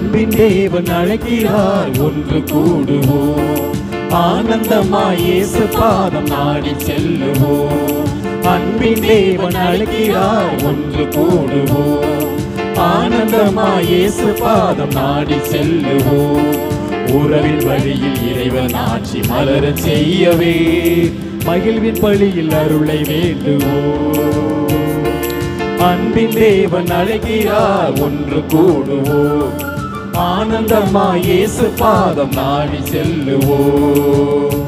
அன்பின் தேவன் அழைக்கிறார் ஒன்று கூடுவோம் ஆனந்தமாய் இயேசு பாதம் நாடி செல்லுவோம் அன்பின் தேவன் அழைக்கிறார் ஒன்று கூடுவோம் ஆனந்தமாய் இயேசு பாதம் நாடி செல்லுவோம் உறவின் வழியில் இறைவன் ஆட்சி மலரச் செய்யவே மகிழ்வின் பழியில் அருளை வேண்டுவோம் அன்பின் தேவன் அழைக்கிறார் ஒன்று கூடுவோம் ஆனந்தமாய் இயேசு பாதம் நாடி செல்லுவோம்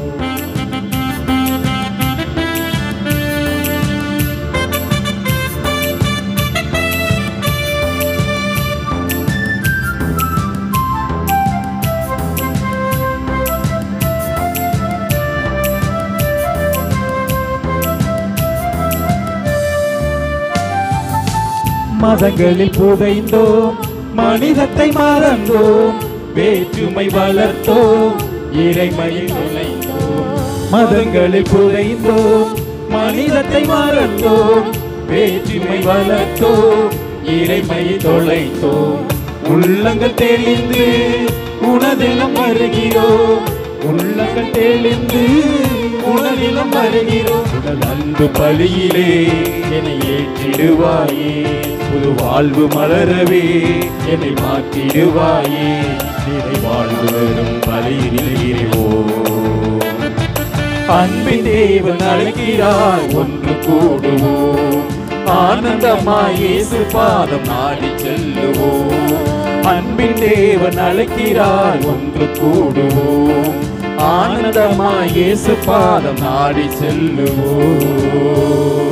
மதங்களில் புதைந்தோம் மனிதத்தை மறந்தோம் வேற்றுமை வளர்த்தோம் இறைமையை நுழைந்தோம் மதங்களில் புதைந்தோம் மனிதத்தை மறந்தோம் வேற்றுமை வளர்த்தோம் இறைமையை தொலைத்தோம் உள்ளங்கள் தெளிந்து உனதிலும் வருகிறோம் உள்ளங்கள் தெளிந்து உணவிலும் வருகிறோம் உடல் அன்பு பலியிலே என்னை ஏற்றிடுவாயே புது வாழ்வு மலரவே என்னை மாற்றிடுவாயே நிறை வாழ்வு வரும் பலியில் இறைவோம் அன்பின் தேவன் அழைக்கிறார் ஒன்று கூடுவோம் ஆனந்தமாய் இயேசு பாதம் நாடி செல்லுவோம் அன்பின் தேவன் அழைக்கிறார் ஒன்று கூடுவோம் ஆனந்தமாய் இயேசு பாதம் நாடி செல்லுவோம்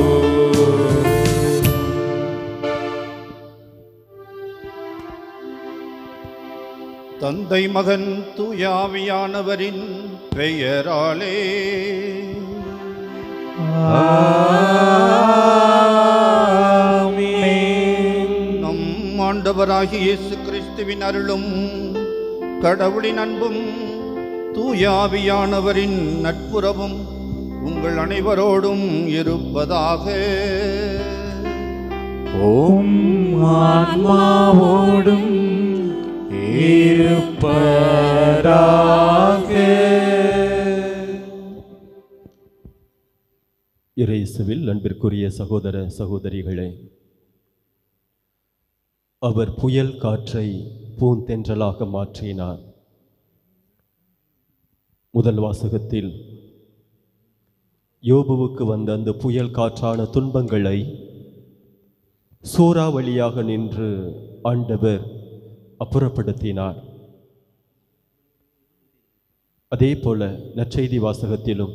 தந்தை மகன் தூயாவியானவரின் பெயராலே நம் ஆண்டவராகிய இயேசு கிறிஸ்துவின் அருளும் கடவுளின் அன்பும் தூயாவியானவரின் நட்புறவும் உங்கள் அனைவரோடும் இருப்பதாக ஓம் ஆன்மாவோடும் இருப்பதாக இறைசுவில் அன்பிற்குரிய சகோதர சகோதரிகளே அவர் புயல் காற்றை பூந்தென்றலாக மாற்றினார் முதல் வாசகத்தில் யோபுவுக்கு வந்த அந்த புயல் காற்றான துன்பங்களை சூறாவளியாக நின்று ஆண்டவர் அப்புறப்படுத்தினார் அதே போல நற்செய்தி வாசகத்திலும்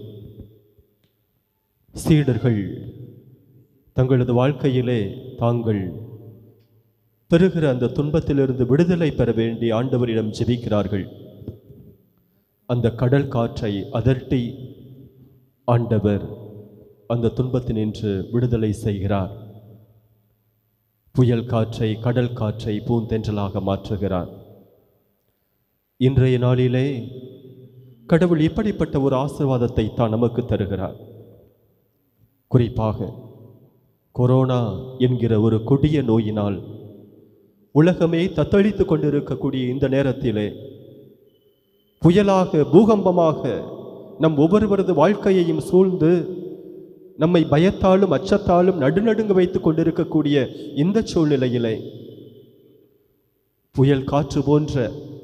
சீடர்கள் தங்களது வாழ்க்கையிலே தாங்கள் பெறுகிற அந்த துன்பத்திலிருந்து விடுதலை பெற வேண்டி ஆண்டவரிடம் ஜெபிக்கிறார்கள் அந்த கடல் காற்றை அதட்டி ஆண்டவர் அந்த துன்பத்தினின்று விடுதலை செய்கிறார் புயல் காற்றை கடல் காற்றை பூந்தென்றலாக மாற்றுகிறார் இன்றைய நாளிலே கடவுள் இப்படிப்பட்ட ஒரு ஆசீர்வாதத்தை தான் நமக்கு தருகிறார் குறிப்பாக கொரோனா என்கிற ஒரு கொடிய நோயினால் உலகமே தத்தளித்து கொண்டிருக்கக்கூடிய இந்த நேரத்திலே புயலாக பூகம்பமாக நம் ஒவ்வொருவரது வாழ்க்கையையும் சூழ்ந்து நம்மை பயத்தாலும் அச்சத்தாலும் நடுநடுங்க வைத்துக் கொண்டிருக்கக்கூடிய இந்த சூழ்நிலையிலே புயல் காற்று போன்ற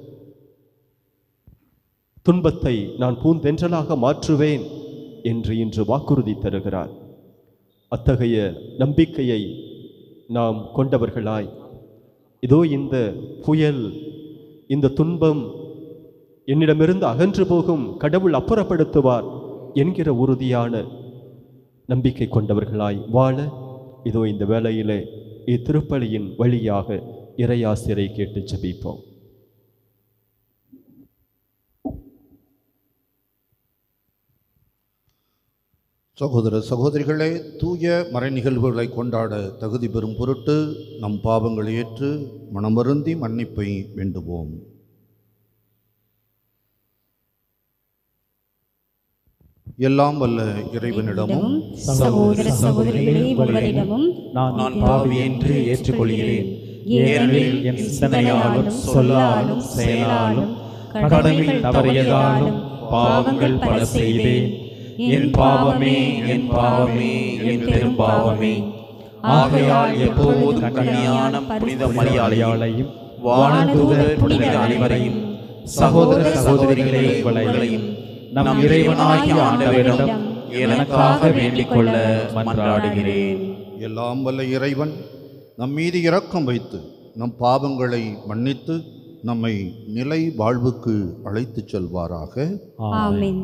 துன்பத்தை நான் பூந்தென்றலாக மாற்றுவேன் என்று இன்று வாக்குறுதி தருகிறார் அத்தகைய நம்பிக்கையை நாம் கொண்டவர்களாய் இதோ இந்த புயல் இந்த துன்பம் என்னிடமிருந்து அகன்று போகும் கடவுள் அப்புறப்படுத்துவார் என்கிற உறுதியான நம்பிக்கை கொண்டவர்களாய் வாழ இதோ இந்த வேளையிலே இத்திருப்பலியின் வழியாக இறையாசிரை கேட்டு ஜெபிப்போம் சகோதர சகோதரிகளே தூய மறை நிகழ்வுகளை கொண்டாட தகுதி பெறும் பொருட்டு நம் பாவங்களை ஏற்று மனமருந்தி மன்னிப்பை வேண்டுவோம் எல்லாம் வல்ல இறைவனிடமும் சகோதர சகோதரிகளே உங்களிடமும் நான் பாவி என்று ஏற்றுக்கொள்கிறேன் ஏனெனில் என் சிந்தனையாலும் சொல்லாலும் செயலாலும் கடமையில் தவறியதாலும் பாவங்கள் பல செய்தேன் என் பாவமே என் பாவமே என் பெரும் பாவமே ஆகையால் எப்போதும் கன்னியான புனித மரியாதையாளையும் வானதூதர் புனித அனைவரையும் சகோதர சகோதரிகளே உங்களையும் நம் இறைவனாகிய ஆண்டவரிடம் எனக்காக வேண்டிக் கொள்ள மன்றாடுகிறேன் எல்லாம் வல்ல இறைவன் நம் மீது இரக்கம் வைத்து நம் பாவங்களை மன்னித்து நம்மை நிலை வாழ்வுக்கு அழைத்துச் செல்வாராக ஆமென்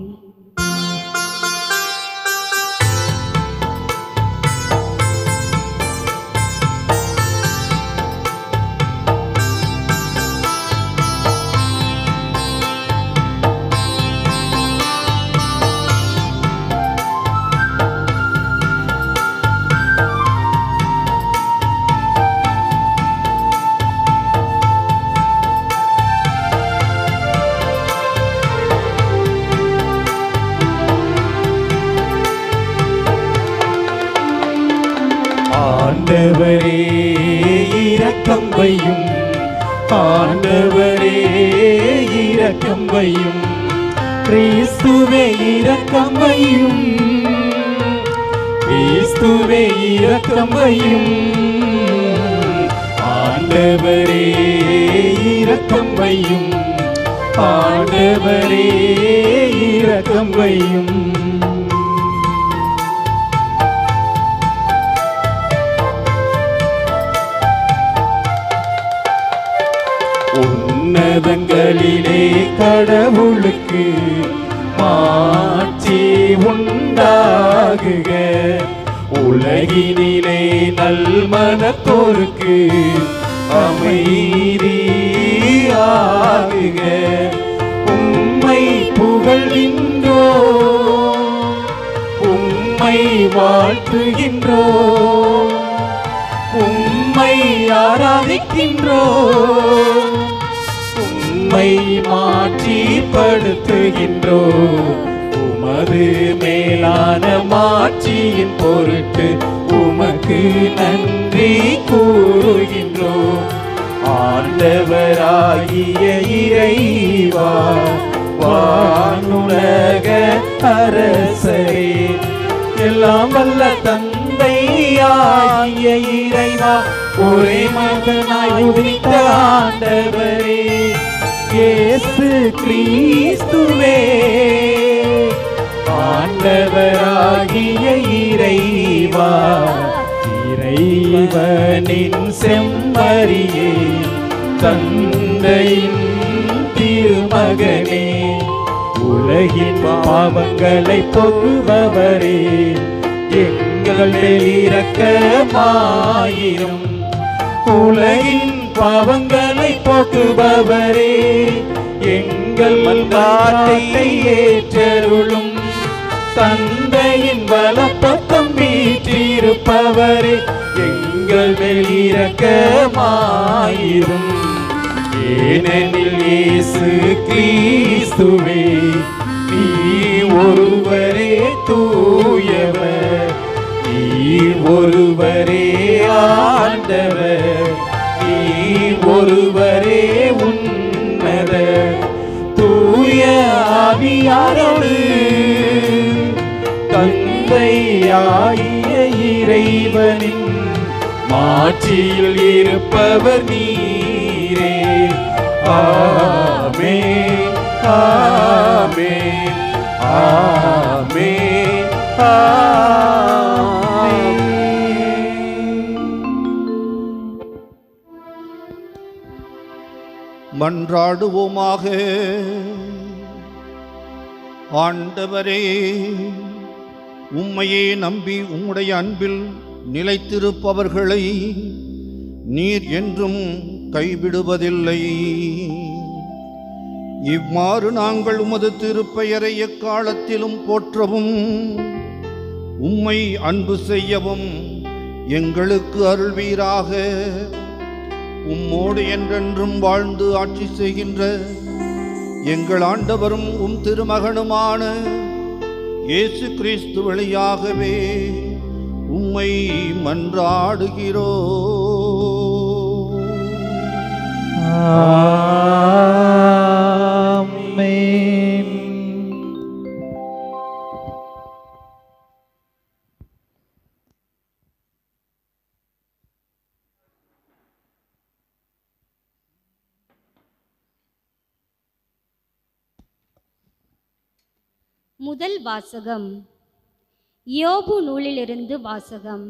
ஆண்டவரே இரக்கம் வையும் ஆண்டவரே இரக்கம் வையும் கிறிஸ்துவே இரக்கம் வையும் கிறிஸ்துவே இரக்கம் வையும் ஆண்டவரே இரக்கம் வையும் ஆண்டவரே இரக்கம் வையும் உன்னதங்களிலே கடவுளுக்கு மாட்சி உண்டாகுக உலகினிலே நல்மனத்தோருக்கு அமைதியாகுக உம்மை புகழ்கின்றோ உம்மை வாழ்த்துகின்றோ உம்மை ஆராதிக்கின்றோ உம்மை மாற்றிப்படுத்துகின்றோ உமது மேலான மாட்சியின் பொருட்டு உமக்கு நன்றி கூறுகின்றோ ஆண்டவராகிய இறைவா வானுலக அரசரே எல்லாம் வல்ல தந்தையாகிய இறைவா ஒரே மகனாய் உதித்த ஆண்டவரே இயேசு கிறிஸ்துவே ஆண்டவராகிய இறைவா இறைவனின் செம்மறியே தந்தையின் திருமகனே உலகின் பாவங்களை போக்குபவரே எங்கள் மேல் இரக்கமாயிரும் உலகின் பாவங்களை போக்குபவரே எங்கள் பாட்டை ஏற்றருளும் தந்தையின் வலப்பக்கம் வீற்றிருப்பவரே எங்கள் மேல் இரக்கமாயிரும் ஏனெனில் இயேசு கிறிஸ்துவே நீ ஒருவரே தூயவர் நீ ஒருவரே ஆண்டவர் நீ ஒருவரே உன்னத தூய ஆவியாரோடு தந்தையாகிய இறைவனின் மாட்சியில் இருப்பவர் நீரே ஆமே ஆமே ஆமே மன்றாடுவோமாக ஆண்டவரே உம்மையே நம்பி உம்முடைய அன்பில் நிலைத்திருப்பவர்களை நீர் என்றும் கைவிடுவதில்லை இவ்வாறு நாங்கள் உமது திருப்பெயரை எக்காலத்திலும் போற்றவும் உம்மை அன்பு செய்யவும் எங்களுக்கு அருள்வீராக உம்மோடு என்றென்றும் வாழ்ந்து ஆட்சி செய்கின்ற எங்கள் ஆண்டவரும் உம் திருமகனுமான இயேசு கிறிஸ்து வழியாகவே உம்மை மன்றாடுகிறோ முதல் வாசகம் யோபு நூலிலிருந்து வாசகம்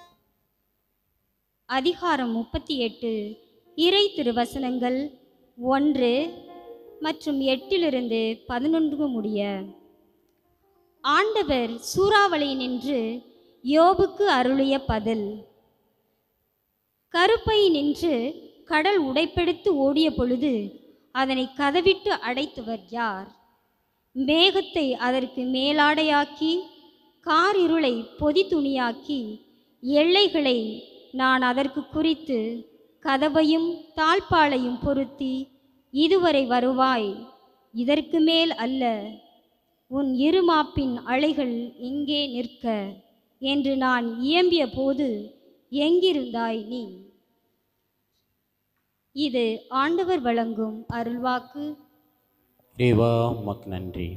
அதிகாரம் முப்பத்தி எட்டு இறை திருவசனங்கள் ஒன்று மற்றும் எட்டிலிருந்து பதினொன்று முடிய ஆண்டவர் சூறாவளி நின்று யோபுக்கு அருளிய பதில் கருப்பை நின்று கடல் உடைப்பெடுத்து ஓடிய பொழுது அதனை கதவிட்டு அடைத்தவர் யார் மேகத்தை அதற்கு மேலாடையாக்கி காரிருளை பொதி துணியாக்கி எல்லைகளை நான் அதற்கு குறித்து கதவையும் தாழ்பாளையும் பொருத்தி இதுவரை வருவாய் இதற்கு மேல் அல்ல உன் இருமாப்பின் அலைகள் எங்கே நிற்க என்று நான் இயம்பிய போது எங்கிருந்தாய் நீ இது ஆண்டவர் வழங்கும் அருள்வாக்கு இறைவா உமக்கு நன்றி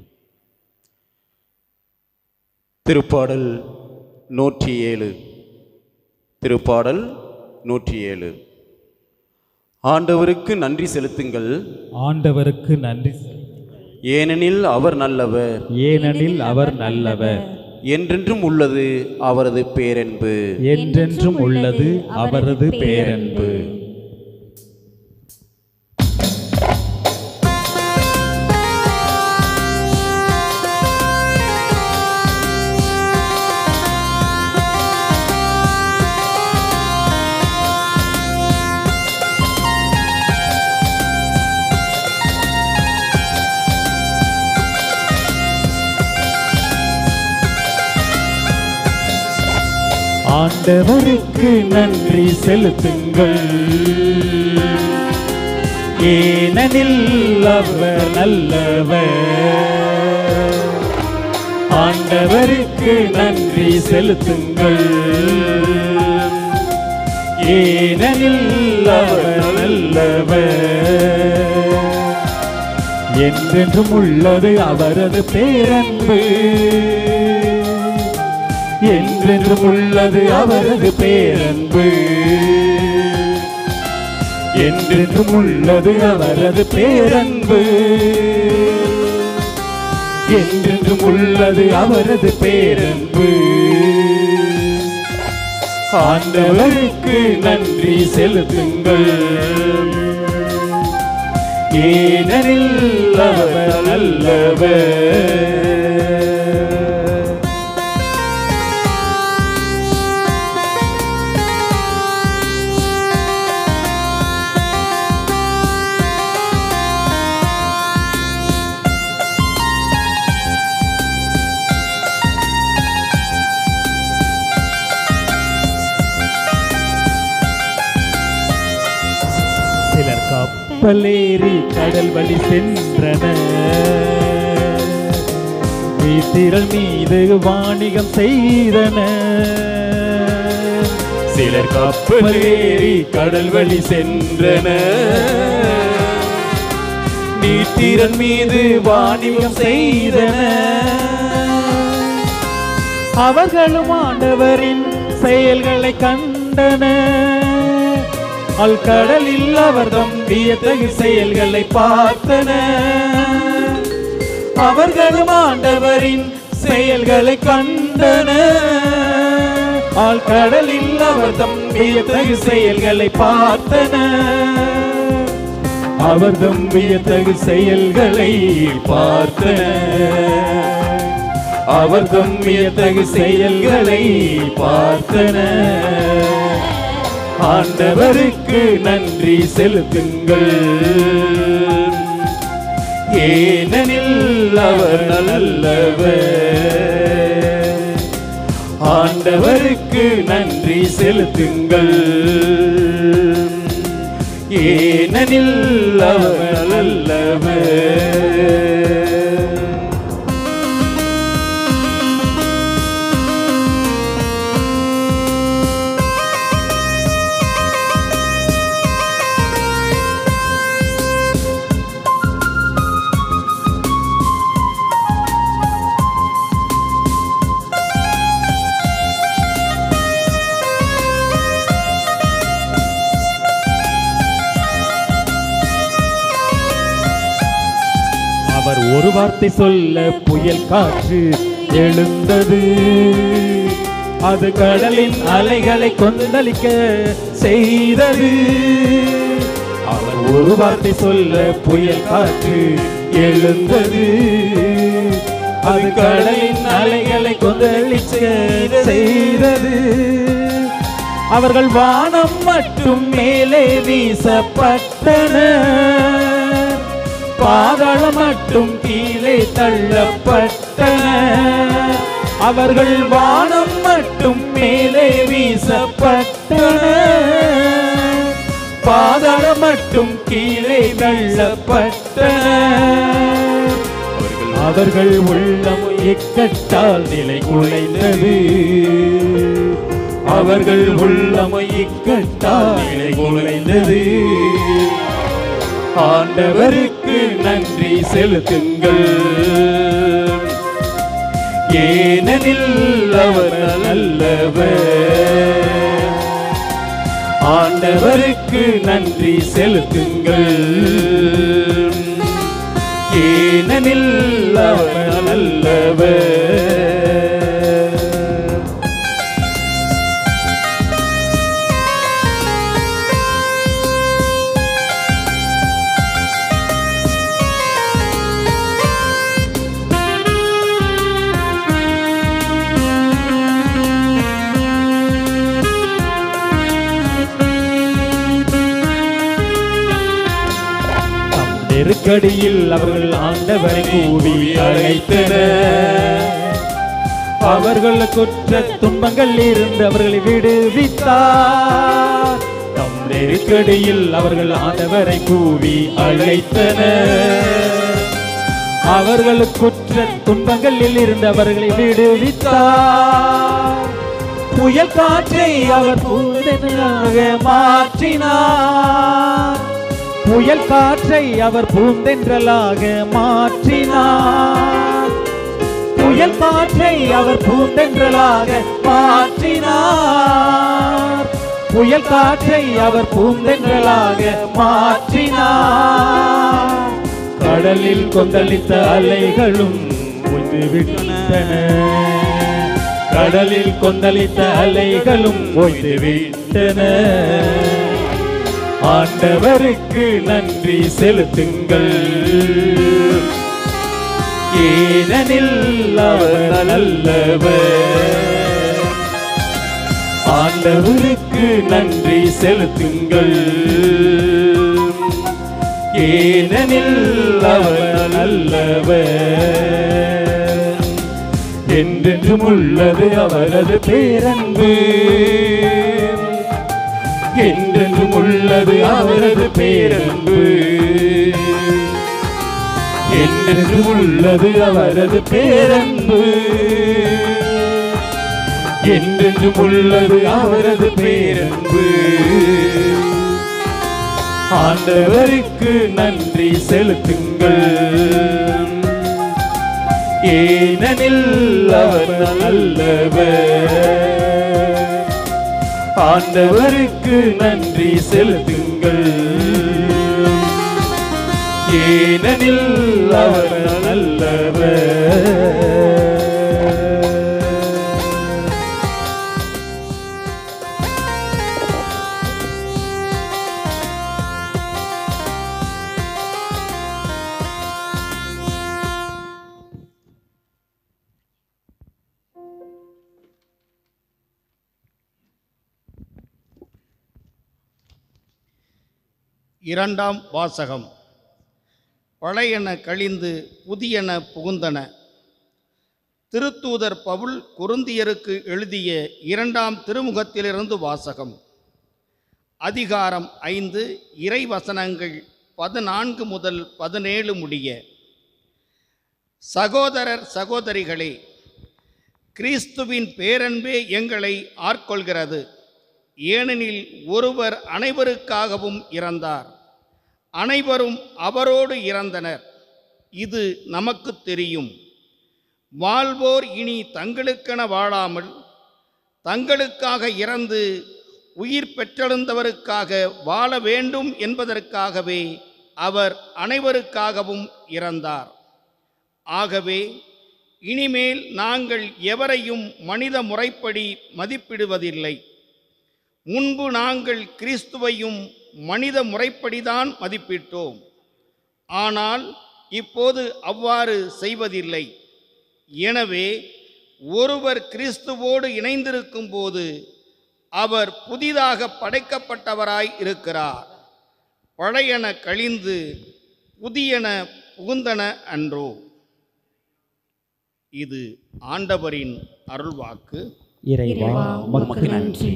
திருப்பாடல் நூற்றி ஏழு திருப்பாடல் நூற்றி ஏழு ஆண்டவருக்கு நன்றி செலுத்துங்கள் ஆண்டவருக்கு நன்றி ஏனெனில் அவர் நல்லவர் ஏனெனில் அவர் நல்லவர் என்றென்றும் உள்ளது அவரது பேரன்பு என்றென்றும் உள்ளது அவரது பேரன்பு ஆண்டவருக்கு நன்றி செலுத்துங்கள் ஏனெனில் அவர் நல்லவர் ஆண்டவருக்கு நன்றி செலுத்துங்கள் ஏனெனில் அவர் நல்லவர் என்றென்றும் உள்ளது அவரது பேரன்பு என்றென்றும் உள்ளது அவரது பேரன்பு என்றென்றும் உள்ளது அவரது பேரன்பு என்றென்றும் உள்ளது அவரது பேரன்பு ஆண்டவருக்கு நன்றி செலுத்துங்கள் ஏனெனில் அவர் நல்லவர் சிலர் கப்பலேறி கடல் வழி சென்றனர் வீத்திரள் மீது வாணிகம் செய்தனர் சிலர் கப்பலேறி கடல் வழி சென்றனர் நீத்திரன் மீது வாணிகம் செய்தனர் அவர்களும் ஆண்டவரின் செயல்களை கண்டனர் அல் கடலில் அவர் தம் வியத்தகு செயல்களை பார்த்தனர் அவர்களும் ஆண்டவரின் செயல்களை கண்டனர் ஆள் கடலில் அவர் தம் வியத்தகு செயல்களை பார்த்தனர் அவர் தம் வியத்தகு செயல்களை பார்த்தனர் அவர் தம் வியத்தகு செயல்களை பார்த்தனர் ஆண்டவருக்கு நன்றி செலுத்துங்கள் ஏனெனில் அவர் நல்லவர் ஆண்டவருக்கு நன்றி செலுத்துங்கள் ஏனெனில் அவர் நல்லவர் ஒரு வார்த்தை சொல்ல புயல் காற்று எழுந்தது அது கடலின் அலைகளை கொந்தளிக்க செய்தது அவர் ஒரு வார்த்தை சொல்ல புயல் காற்று எழுந்தது அது கடலின் அலைகளை கொந்தளிக்க செய்தது அவர்கள் வானம் மட்டும் மேலே வீசப்பட்டனர் பாதாளம் மட்டும் கீழே தள்ளப்பட்டனர் அவர்கள் வானம் மட்டும் மேலே வீசப்பட்டனர் பாதாளம் மட்டும் கீழே தள்ளப்பட்டனர் அவர்கள் உள்ளம் இக்கட்டால் நிலை குலைந்தது அவர்கள் உள்ளம் இக்கட்டால் நிலை குலைந்தது ஆண்டவருக்கு நன்றி செலுத்துங்கள் ஏனெனில் அவர் நல்லவர் ஆண்டவருக்கு நன்றி செலுத்துங்கள் ஏனெனில் அவர் நல்லவர் தம் நெருக்கடியில் அவர்கள் ஆண்டவரை கூவி அழைத்தனர் அவர்கள் குற்ற துன்பங்கள் இருந்து அவர்களை விடுவித்தார் தம் நெருக்கடியில் அவர்கள் ஆண்டவரை கூவி அழைத்தனர் அவர்கள் குற்ற துன்பங்களில் இருந்து அவர்களை விடுவித்தார் புயல் காற்றை அவர் பூந்தெனாக மாற்றினார் புயல் காற்றை அவர் பூந்தென்றலாக மாற்றினார் புயல் காற்றை அவர் பூந்தென்றலாக மாற்றினார் புயல் காற்றை அவர் பூந்தென்றலாக மாற்றினார் கடலில் கொந்தளித்த அலைகளும் ஓய்ந்து விட்டன கடலில் கொந்தளித்த அலைகளும் ஓய்ந்து விட்டன ஆண்டவருக்கு நன்றி செலுத்துங்கள் ஏனெனில் அவர் நல்லவர் ஆண்டவருக்கு நன்றி செலுத்துங்கள் ஏனெனில் அவர் நல்லவர் என்றென்றும் உள்ளது அவரது பேரன்பு என்றென்றும் உள்ளது அவரது பேரன்பு என்றென்றும் உள்ளது அவரது பேரன்பு என்றென்றும் உள்ளது அவரது பேரன்பு ஆண்டவருக்கு நன்றி செலுத்துங்கள் ஏனெனில் அவர் நல்லவர் ஆண்டவருக்கு நன்றி செலுத்துங்கள் ஏனெனில் அவர் நல்லவர் இரண்டாம் வாசகம் பழையன கழிந்து புதியன புகுந்தன திருத்தூதர் பவுல் குருந்தியருக்கு எழுதிய இரண்டாம் திருமுகத்திலிருந்து வாசகம் அதிகாரம் ஐந்து இறைவசனங்கள் பதினான்கு முதல் பதினேழு முடிய சகோதரர் சகோதரிகளே கிறிஸ்துவின் பேரன்பே எங்களை ஆட்கொள்கிறது ஏனெனில் ஒருவர் அனைவருக்காகவும் இறந்தார் அனைவரும் அவரோடு இறந்தனர் இது நமக்கு தெரியும் வாழ்வோர் இனி தங்களுக்கென வாழாமல் தங்களுக்காக இறந்து உயிர் பெற்றெழுந்தவருக்காக வாழ வேண்டும் என்பதற்காகவே அவர் அனைவருக்காகவும் இறந்தார் ஆகவே இனிமேல் நாங்கள் எவரையும் மனித முறைப்படி மதிப்பிடுவதில்லை முன்பு நாங்கள் கிறிஸ்துவையும் மனித முறைப்படிதான் மதிப்பிட்டோம் ஆனால் இப்போது அவ்வாறு செய்வதில்லை எனவே ஒருவர் கிறிஸ்துவோடு இணைந்திருக்கும் போது அவர் புதிதாக படைக்கப்பட்டவராய் இருக்கிறார் பழையன கழிந்து புதியன புகுந்தன அன்றோ இது ஆண்டவரின் அருள்வாக்கு இறைவா உமக்கு நன்றி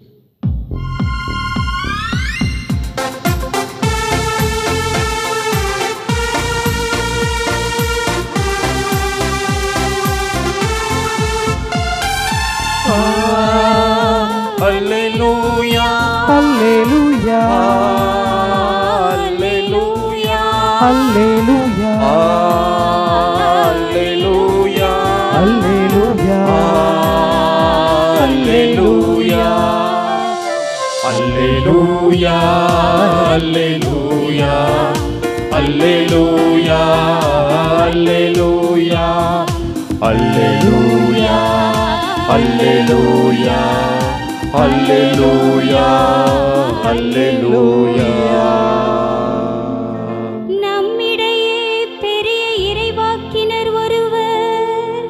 அல்லேலூயா அல்லேலூயா அல்லேலூயா அல்லேலூயா அல்லேலூயா அல்லேலூயா அல்லேலூயா அல்லேலூயா அல்லேலூயா அல்லேலூயா அல்லேலூயா அல்லேலூயா அல்லேலூயா அல்லேலூயா அல்லேலூயா நம்மிடையே பெரிய இறைவாக்கினர் ஒருவர்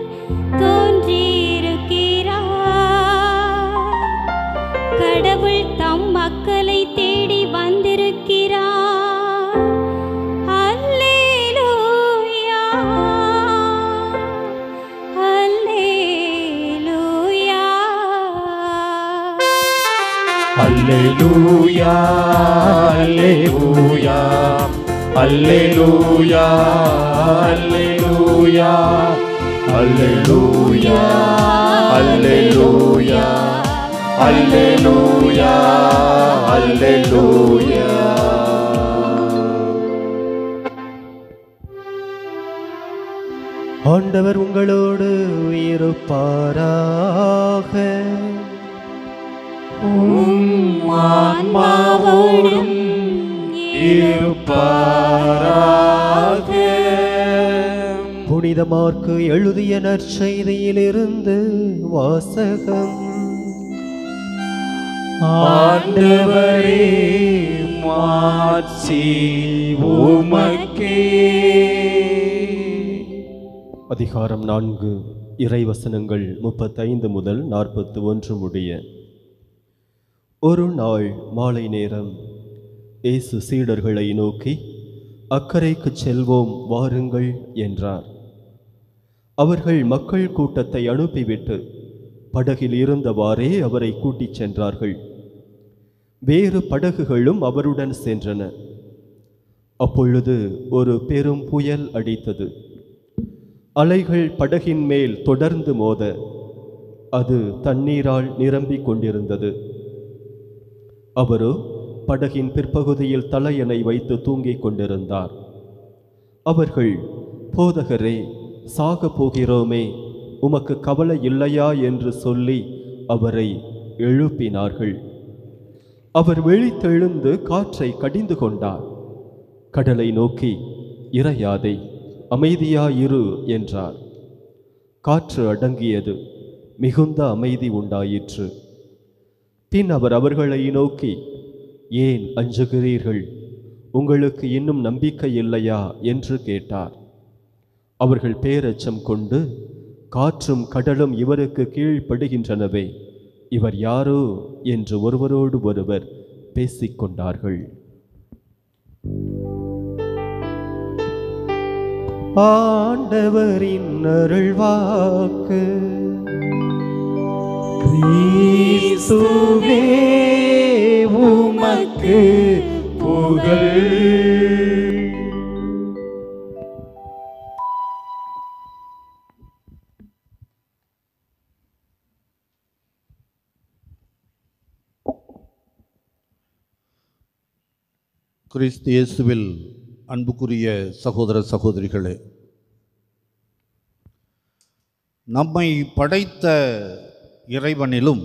தோன்றியிருக்கிறார் கடவுள் தம் மக்களை தேடி வந்திருக்கிறார் அல்லேலூயா அல்லேலூயா அல்லேலூயா அல்லேலூயா அல்லேலூயா அல்லேலூயா அல்லேலூயா அல்லேலூயா அல்லேலூயா ஆண்டவர் உங்களோடு இருப்பாராக ஆன்மாவோடும் இருப்பாராக புனித மார்க்கு எழுதிய நற்செய்தியிலிருந்து வாசகம் ஆண்டவரே மாட்சி உமக்கே அதிகாரம் நான்கு இறைவசனங்கள் முப்பத்தைந்து முதல் நாற்பத்தி ஒன்று முடிய ஒரு நாள் மாலை நேரம் இயேசு சீடர்களை நோக்கி அக்கறைக்கு செல்வோம் வாருங்கள் என்றார் அவர்கள் மக்கள் கூட்டத்தை அனுப்பிவிட்டு படகில் இருந்தவாறே அவரை கூட்டிச் சென்றார்கள் வேறு படகுகளும் அவருடன் சென்றன அப்பொழுது ஒரு பெரும் புயல் அடித்தது அலைகள் படகின் மேல் தொடர்ந்து மோத அது தண்ணீரால் நிரம்பிக் கொண்டிருந்தது அவரோ படகின் பிற்பகுதியில் தலையணை வைத்து தூங்கிக் கொண்டிருந்தார் அவர்கள் போதகரே சாக போகிறோமே உமக்கு கவலை இல்லையா என்று சொல்லி அவரை எழுப்பினார்கள் அவர் விழித்தெழுந்து காற்றை கடிந்து கொண்டார் கடலை நோக்கி இறையாதே அமைதியாயிரு என்றார் காற்று அடங்கியது மிகுந்த அமைதி உண்டாயிற்று பின் அவர் அவர்களை நோக்கி ஏன் அஞ்சுகிறீர்கள் உங்களுக்கு இன்னும் நம்பிக்கை இல்லையா என்று கேட்டார் அவர்கள் பேரச்சம் கொண்டு காற்றும் கடலும் இவருக்கு கீழ்ப்படுகின்றனவே இவர் யாரோ என்று ஒருவரோடு ஒருவர் பேசிக்கொண்டார்கள் ஆண்டவரின் அருள்வாக்கு கிறிஸ்துவே உமக்கு புகழ் கிறிஸ்து இயேசுவில் அன்புக்குரிய சகோதர சகோதரிகளே நம்மை படைத்த இறைவனிலும்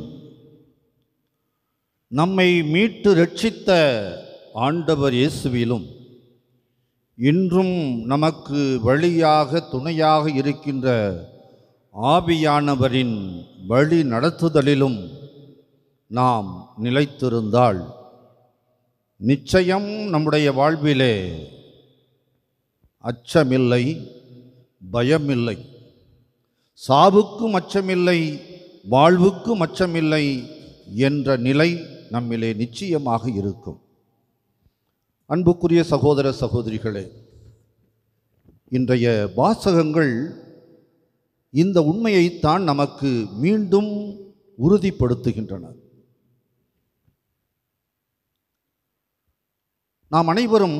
நம்மை மீட்டு ரட்சித்த ஆண்டவர் இயேசுவிலும் இன்றும் நமக்கு வழியாக துணையாக இருக்கின்ற ஆவியானவரின் வழி நடத்துதலிலும் நாம் நிலைத்திருந்தால் நிச்சயம் நம்முடைய வாழ்விலே அச்சமில்லை பயமில்லை சாவுக்கும் அச்சமில்லை வாழ்வுக்கும் அச்சமில்லை என்ற நிலை நம்மிலே நிச்சயமாக இருக்கும் அன்புக்குரிய சகோதர சகோதரிகளே இன்றைய வாசகங்கள் இந்த உண்மையைத்தான் நமக்கு மீண்டும் உறுதிப்படுத்துகின்றன நாம் அனைவரும்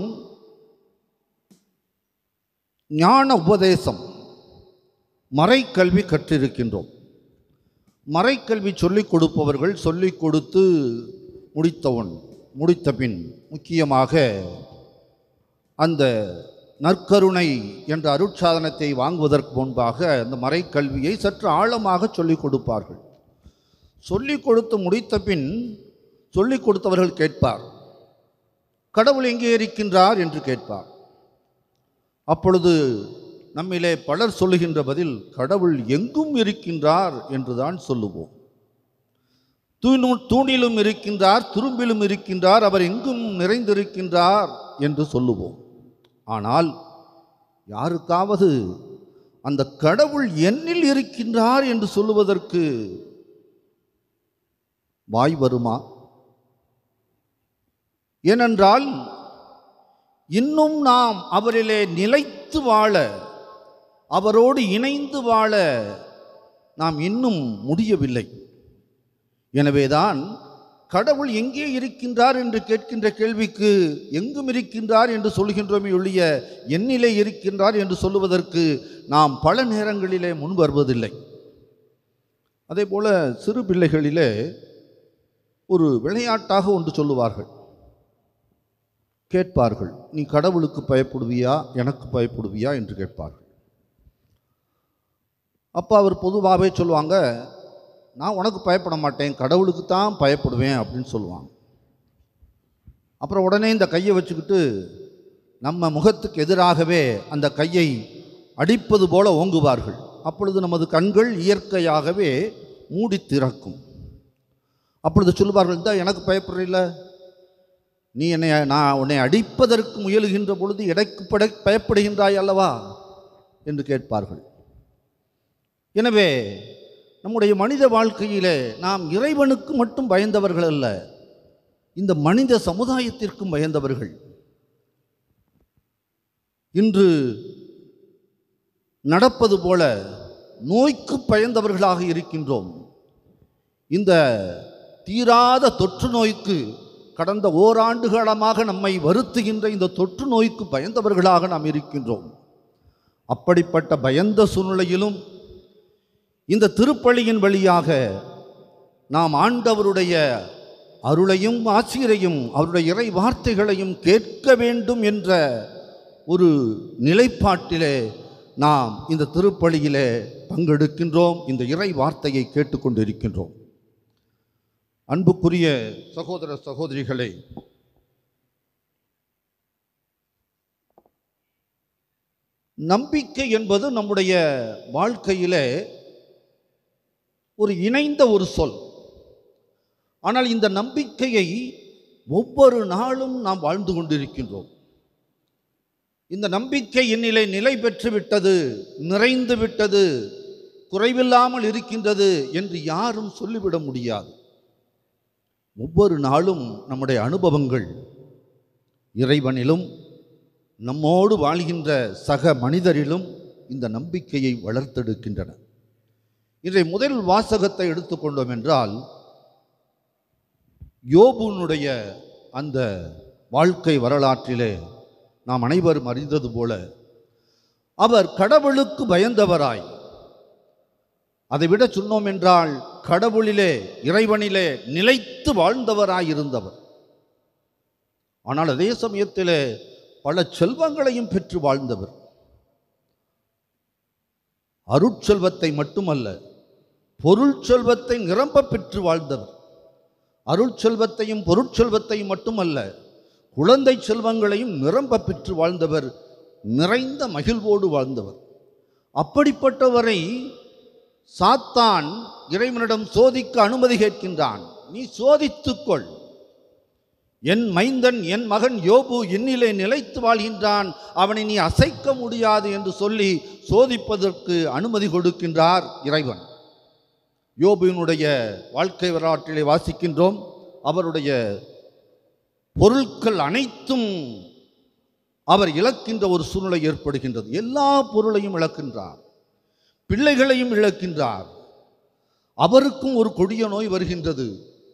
ஞான உபதேசம் மறைக்கல்வி கற்றிருக்கின்றோம் மறைக்கல்வி சொல்லிக் கொடுப்பவர்கள் சொல்லிக் கொடுத்து முடித்தவன் முடித்த பின் முக்கியமாக அந்த நற்கருணை என்ற அருட்சாதனத்தை வாங்குவதற்கு முன்பாக அந்த மறைக்கல்வியை சற்று ஆழமாக சொல்லிக் கொடுப்பார்கள் சொல்லிக் கொடுத்து முடித்த பின் சொல்லிக் கொடுத்தவர்கள் கேட்பார் கடவுள் எங்கே இருக்கின்றார் என்று கேட்பார் அப்பொழுது நம்மிலே பலர் சொல்லுகின்ற பதில் கடவுள் எங்கும் இருக்கின்றார் என்றுதான் சொல்லுவோம் தூணு தூணிலும் இருக்கின்றார் துரும்பிலும் இருக்கின்றார் அவர் எங்கும் நிறைந்திருக்கின்றார் என்று சொல்லுவோம் ஆனால் யாருக்காவது அந்த கடவுள் என்னில் இருக்கின்றார் என்று சொல்லுவதற்கு வாய் வருமா ஏனென்றால் இன்னும் நாம் அவரிலே நிலைத்து வாழ அவரோடு இணைந்து வாழ நாம் இன்னும் முடியவில்லை எனவேதான் கடவுள் எங்கே இருக்கின்றார் என்று கேட்கின்ற கேள்விக்கு எங்கும் இருக்கின்றார் என்று சொல்கின்றோமே ஒழிய என்னிலே இருக்கின்றார் என்று சொல்லுவதற்கு நாம் பல நேரங்களிலே முன் வருவதில்லை அதே போல சிறு பிள்ளைகளிலே ஒரு விளையாட்டாக ஒன்று சொல்லுவார்கள் கேட்பார்கள் நீ கடவுளுக்கு பயப்படுவியா எனக்கு பயப்படுவியா என்று கேட்பார்கள் அப்போ அவர் பொதுவாகவே சொல்லுவாங்க நான் உனக்கு பயப்பட மாட்டேன் கடவுளுக்கு தான் பயப்படுவேன் அப்படின்னு சொல்லுவாங்க அப்புறம் உடனே இந்த கையை வச்சுக்கிட்டு நம்ம முகத்துக்கு எதிராகவே அந்த கையை அடிப்பது போல ஓங்குவார்கள் அப்பொழுது நமது கண்கள் இயற்கையாகவே மூடி திறக்கும் அப்பொழுது சொல்லுவார்கள் இந்த எனக்கு பயப்படுறில்ல நீ என்னை நான் உன்னை அடிப்பதற்கு முயலுகின்ற பொழுது எடைக்கு படை பயப்படுகின்றாய் அல்லவா என்று கேட்பார்கள் எனவே நம்முடைய மனித வாழ்க்கையிலே நாம் இறைவனுக்கு மட்டும் பயந்தவர்கள் அல்ல இந்த மனித சமுதாயத்திற்கும் பயந்தவர்கள் இன்று நடப்பது போல நோய்க்கு பயந்தவர்களாக இருக்கின்றோம் இந்த தீராத தொற்று நோய்க்கு கடந்த ஓராண்டு காலமாக நம்மை வருத்துகின்ற இந்த தொற்று நோய்க்கு பயந்தவர்களாக நாம் இருக்கின்றோம் அப்படிப்பட்ட பயந்த சூழ்நிலையிலும் இந்த திருப்பலியின் வழியாக நாம் ஆண்டவருடைய அருளையும் ஆசிரியரையும் அவருடைய இறை வார்த்தைகளையும் கேட்க வேண்டும் என்ற ஒரு நிலைப்பாட்டிலே நாம் இந்த திருப்பலியிலே பங்கெடுக்கின்றோம் இந்த இறை வார்த்தையை கேட்டுக்கொண்டிருக்கின்றோம் அன்புக்குரிய சகோதர சகோதரிகளே நம்பிக்கை என்பது நம்முடைய வாழ்க்கையிலே ஒரு இணைந்த ஒரு சொல் ஆனால் இந்த நம்பிக்கையை ஒவ்வொரு நாளும் நாம் வாழ்ந்து கொண்டிருக்கின்றோம் இந்த நம்பிக்கை என்னிலே நிலை பெற்று விட்டது நிறைந்து விட்டது குறைவில்லாமல் இருக்கின்றது என்று யாரும் சொல்லிவிட முடியாது ஒவ்வொரு நாளும் நம்முடைய அனுபவங்கள் இறைவனிலும் நம்மோடு வாழ்கின்ற சக மனிதரிலும் இந்த நம்பிக்கையை வளர்த்தெடுக்கின்றன இன்றைய முதல் வாசகத்தை எடுத்துக்கொண்டோம் என்றால் யோபுனுடைய அந்த வாழ்க்கை வரலாற்றிலே நாம் அனைவரும் அறிந்தது போல அவர் கடவுளுக்கு பயந்தவராய் அதை விட சொன்னோம் என்றால் கடவுளிலே இறைவனிலே நிலைத்து வாழ்ந்தவராய் இருந்தவர் ஆனால் அதே சமயத்திலே பல செல்வங்களையும் பெற்று வாழ்ந்தவர் அருட்செல்வத்தை மட்டுமல்ல பொருள் செல்வத்தை நிரம்ப பெற்று வாழ்ந்தவர் அருட்செல்வத்தையும் பொருட்செல்வத்தையும் மட்டுமல்ல குழந்தை செல்வங்களையும் நிரம்ப பெற்று வாழ்ந்தவர் நிறைந்த மகிழ்வோடு வாழ்ந்தவர் அப்படிப்பட்டவரை சாத்தான் இறைவனிடம் சோதிக்க அனுமதி கேட்கின்றான் நீ சோதித்துக்கொள் என் மைந்தன் என் மகன் யோபு என்னிலே நிலைத்து வாழ்கின்றான் அவனை நீ அசைக்க முடியாது என்று சொல்லி சோதிப்பதற்கு அனுமதி கொடுக்கின்றார் இறைவன் யோபுவினுடைய வாழ்க்கை வரலாற்றிலே வாசிக்கின்றோம் அவருடைய பொருட்கள் அனைத்தும் அவர் இழக்கின்ற ஒரு சூழ்நிலை ஏற்படுகின்றது எல்லா பொருளையும் இழக்கின்றார் பிள்ளைகளையும் இழக்கின்றார் அவருக்கும் ஒரு கொடிய நோய் வருகின்றது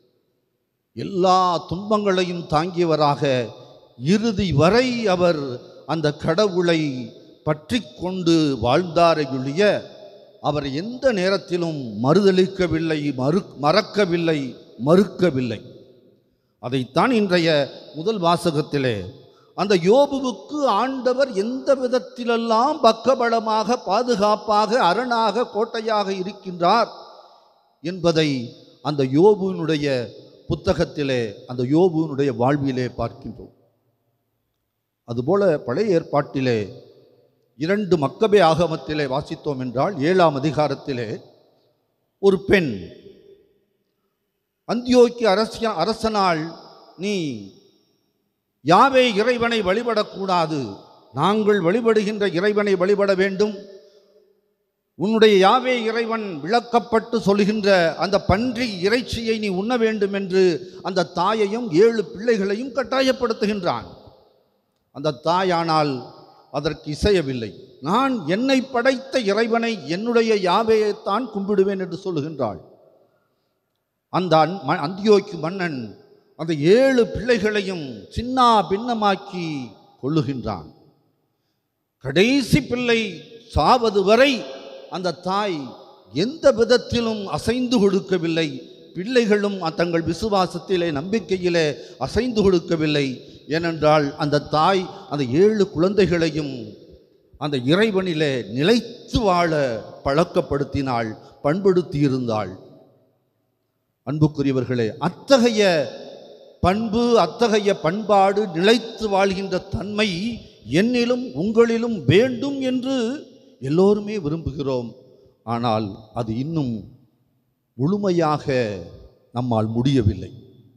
எல்லா துன்பங்களையும் தாங்கியவராக இறுதி வரை அவர் அந்த கடவுளை பற்றி கொண்டு வாழ்ந்தாரே ஒழிய அவர் எந்த நேரத்திலும் மறுதளிக்கவில்லை மறு மறக்கவில்லை மறுக்கவில்லை அதைத்தான் இன்றைய முதல் வாசகத்திலே அந்த யோபுவுக்கு ஆண்டவர் எந்த விதத்திலெல்லாம் பக்கபலமாக பாதுகாப்பாக அரணாக கோட்டையாக இருக்கின்றார் என்பதை அந்த யோபுவினுடைய புத்தகத்திலே அந்த யோபுவினுடைய வாழ்விலே பார்க்கின்றோம் அதுபோல பழைய ஏற்பாட்டிலே இரண்டு மக்கபே ஆகமத்திலே வாசித்தோம் என்றால் ஏழாம் அதிகாரத்திலே ஒரு பெண் அந்தியோக்கி அரசிய அரசனால் நீ யாவே இறைவனை வழிபடக்கூடாது நாங்கள் வழிபடுகின்ற இறைவனை வழிபட வேண்டும் உன்னுடைய யாவே இறைவன் விளக்கப்பட்டு சொல்கின்ற அந்த பன்றி இறைச்சியை நீ உண்ண வேண்டும் என்று அந்த தாயையும் ஏழு பிள்ளைகளையும் கட்டாயப்படுத்துகின்றான் அந்த தாயானால் அதற்கு இசையவில்லை நான் என்னை படைத்த இறைவனை என்னுடைய யாவையைத்தான் கும்பிடுவேன் என்று சொல்லுகின்றாள் அந்த அன்- ம- அந்தியோக்கி மன்னன் அந்த ஏழு பிள்ளைகளையும் சின்னா பின்னமாக்கி கொள்ளுகின்றான் கடைசி பிள்ளை சாவது வரை அந்த தாய் எந்த விதத்திலும் அசைந்து கொடுக்கவில்லை பிள்ளைகளும் தங்கள் விசுவாசத்திலே நம்பிக்கையிலே அசைந்து கொடுக்கவில்லை ஏனென்றால் அந்த தாய் அந்த ஏழு குழந்தைகளையும் அந்த இறைவனிலே நிலைத்து வாழ பழக்கப்படுத்தினாள் பண்படுத்தியிருந்தாள் அன்புக்குரியவர்களே அத்தகைய பண்பு அத்தகைய பண்பாடு நிலைத்து வாழ்கின்ற தன்மை என்னிலும் உங்களிலும் வேண்டும் என்று எல்லோருமே விரும்புகிறோம் ஆனால் அது இன்னும் முழுமையாக நம்மால் முடியவில்லை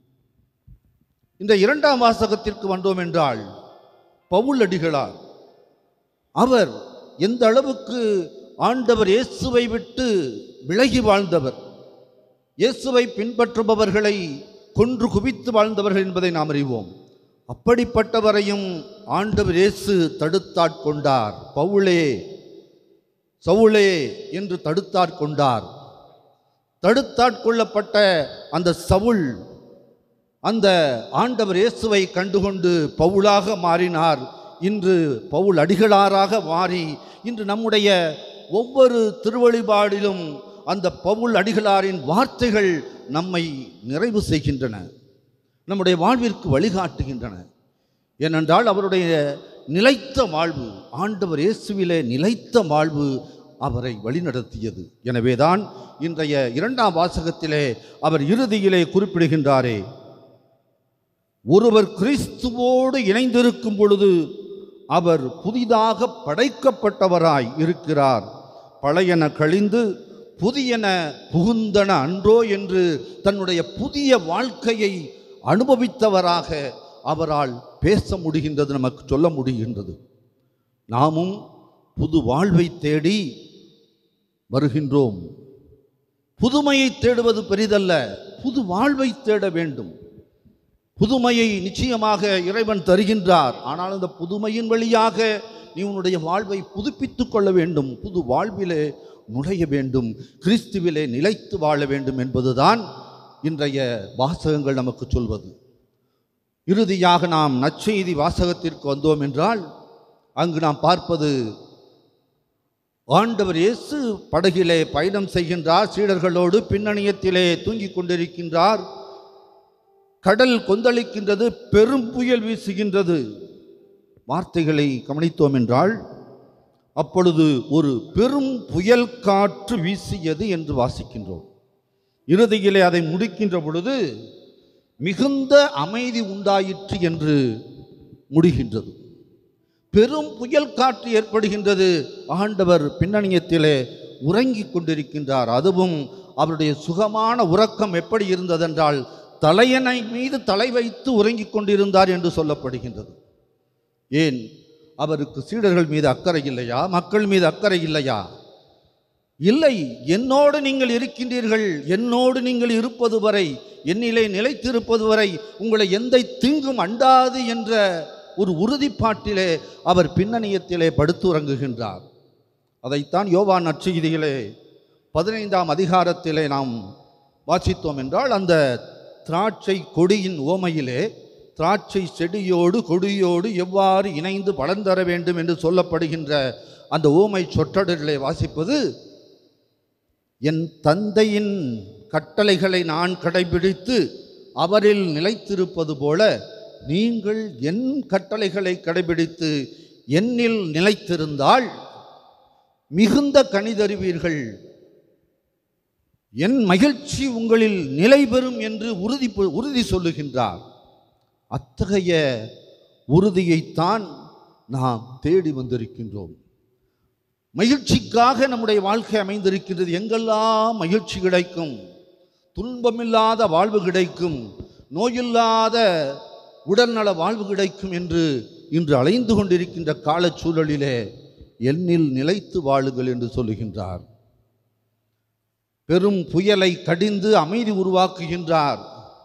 இந்த இரண்டாம் வாசகத்திற்கு வந்தோம் என்றால் பவுல் அடிகளார் அவர் எந்த அளவுக்கு ஆண்டவர் இயேசுவை விட்டு விலகி வாழ்ந்தவர் இயேசுவை பின்பற்றுபவர்களை கொன்று குவித்து வாழ்ந்தவர்கள் என்பதை நாம் அறிவோம் அப்படிப்பட்டவரையும் ஆண்டவர் இயேசு தடுத்தாட்கொண்டார் பவுலே சவுளே என்று தடுத்தாட்கொண்டார் தடுத்தாட்கொள்ளப்பட்ட அந்த சவுல் அந்த ஆண்டவர் இயேசுவை கண்டுகொண்டு பவுலாக மாறினார் இன்று பவுல் அடிகளாராக மாறி இன்று நம்முடைய ஒவ்வொரு திருவழிபாடிலும் அந்த பவுல் அடிகளாரின் வார்த்தைகள் நம்மை நிறைவு செய்கின்றன நம்முடைய வாழ்விற்கு வழிகாட்டுகின்றன ஏனென்றால் அவருடைய நிலைத்த வாழ்வு ஆண்டவர் இயேசுவிலே நிலைத்த வாழ்வு அவரை வழிநடத்தியது எனவேதான் இன்றைய இரண்டாம் வாசகத்திலே அவர் இறுதியிலே குறிப்பிடுகின்றாரே ஒருவர் கிறிஸ்துவோடு இணைந்திருக்கும் பொழுது அவர் புதிதாக படைக்கப்பட்டவராய் இருக்கிறார் பழையன கழிந்து புதியன புகுந்தன அன்றோ என்று தன்னுடைய புதிய வாழ்க்கையை அனுபவித்தவராக அவரால் பேச முடிகின்றது நமக்கு சொல்ல முடிகின்றது நாமும் புது வாழ்வை தேடி வருகின்றோம் புதுமையை தேடுவது பெரிதல்ல புது வாழ்வை தேட வேண்டும் புதுமையை நிச்சயமாக இறைவன் தருகின்றார் ஆனால் அந்த புதுமையின் வழியாக நீ உன்னுடைய வாழ்வை புதுப்பித்துக் கொள்ள வேண்டும் புது வாழ்விலே நுழைய வேண்டும் கிறிஸ்துவிலே நிலைத்து வாழ வேண்டும் என்பதுதான் இன்றைய வாசகங்கள் நமக்கு சொல்வது இறுதியாக நாம் நற்செய்தி வாசகத்திற்கு வந்தோம் என்றால் அங்கு நாம் பார்ப்பது ஆண்டவர் இயேசு படகிலே பயணம் செய்கின்றார் சீடர்களோடு பின்னணியத்திலே தூங்கிக் கொண்டிருக்கின்றார் கடல் கொந்தளிக்கின்றது பெரும் புயல் வீசுகின்றது வார்த்தைகளை கவனித்தோம் என்றால் அப்பொழுது ஒரு பெரும் புயல் காற்று வீசியது என்று வாசிக்கின்றோம் இறுதியிலே அதை முடிக்கின்ற பொழுது மிகுந்த அமைதி உண்டாயிற்று என்று முடிகின்றது பெரும் புயல் காற்று ஏற்படுகின்றது ஆண்டவர் பின்னணியத்திலே உறங்கிக் கொண்டிருக்கின்றார் அதுவும் அவருடைய சுகமான உறக்கம் எப்படி இருந்ததென்றால் தலையணை மீது தலை வைத்து உறங்கிக் கொண்டிருந்தார் என்று சொல்லப்படுகின்றது ஏன் அவருக்கு சீடர்கள் மீது அக்கறை இல்லையா மக்கள் மீது அக்கறை இல்லையா இல்லை என்னோடு நீங்கள் இருக்கின்றீர்கள் என்னோடு நீங்கள் இருப்பது வரை என்னிலே நிலைத்திருப்பது வரை உங்களை எந்த தீங்கும் அண்டாது என்ற ஒரு உறுதிப்பாட்டிலே அவர் பின்னணியத்திலே படுத்துறங்குகின்றார் அதைத்தான் யோவான் நற்செய்தியிலே பதினைந்தாம் அதிகாரத்திலே நாம் வாசித்தோம் என்றால் அந்த திராட்சை கொடியின் ஓமையிலே திராட்சை செடியோடு கொடியோடு எவ்வாறு இணைந்து பலன் தர வேண்டும் என்று சொல்லப்படுகின்ற அந்த ஓமை சொற்றொடரிலே வாசிப்பது என் தந்தையின் கட்டளைகளை நான் கடைபிடித்து அவரில் நிலைத்திருப்பது போல நீங்கள் என் கட்டளைகளை கடைபிடித்து என்னில் நிலைத்திருந்தால் மிகுந்த கனிதருவீர்கள் என் மகிழ்ச்சி உங்களில் நிலை பெறும் என்று உறுதி உறுதி சொல்லுகின்றார் அத்தகைய உறுதியைத்தான் நாம் தேடி வந்திருக்கின்றோம் மகிழ்ச்சிக்காக நம்முடைய வாழ்க்கை அமைந்திருக்கின்றது எங்கெல்லாம் மகிழ்ச்சி கிடைக்கும் துன்பமில்லாத வாழ்வு கிடைக்கும் நோயில்லாத உடல்நல வாழ்வு கிடைக்கும் என்று இன்று அலைந்து கொண்டிருக்கின்ற காலச் சூழலிலே என்னில் நிலைத்து வாழுங்கள் என்று சொல்லுகின்றார் பெரும் புயலை கடிந்து அமைதி உருவாக்குகின்றார்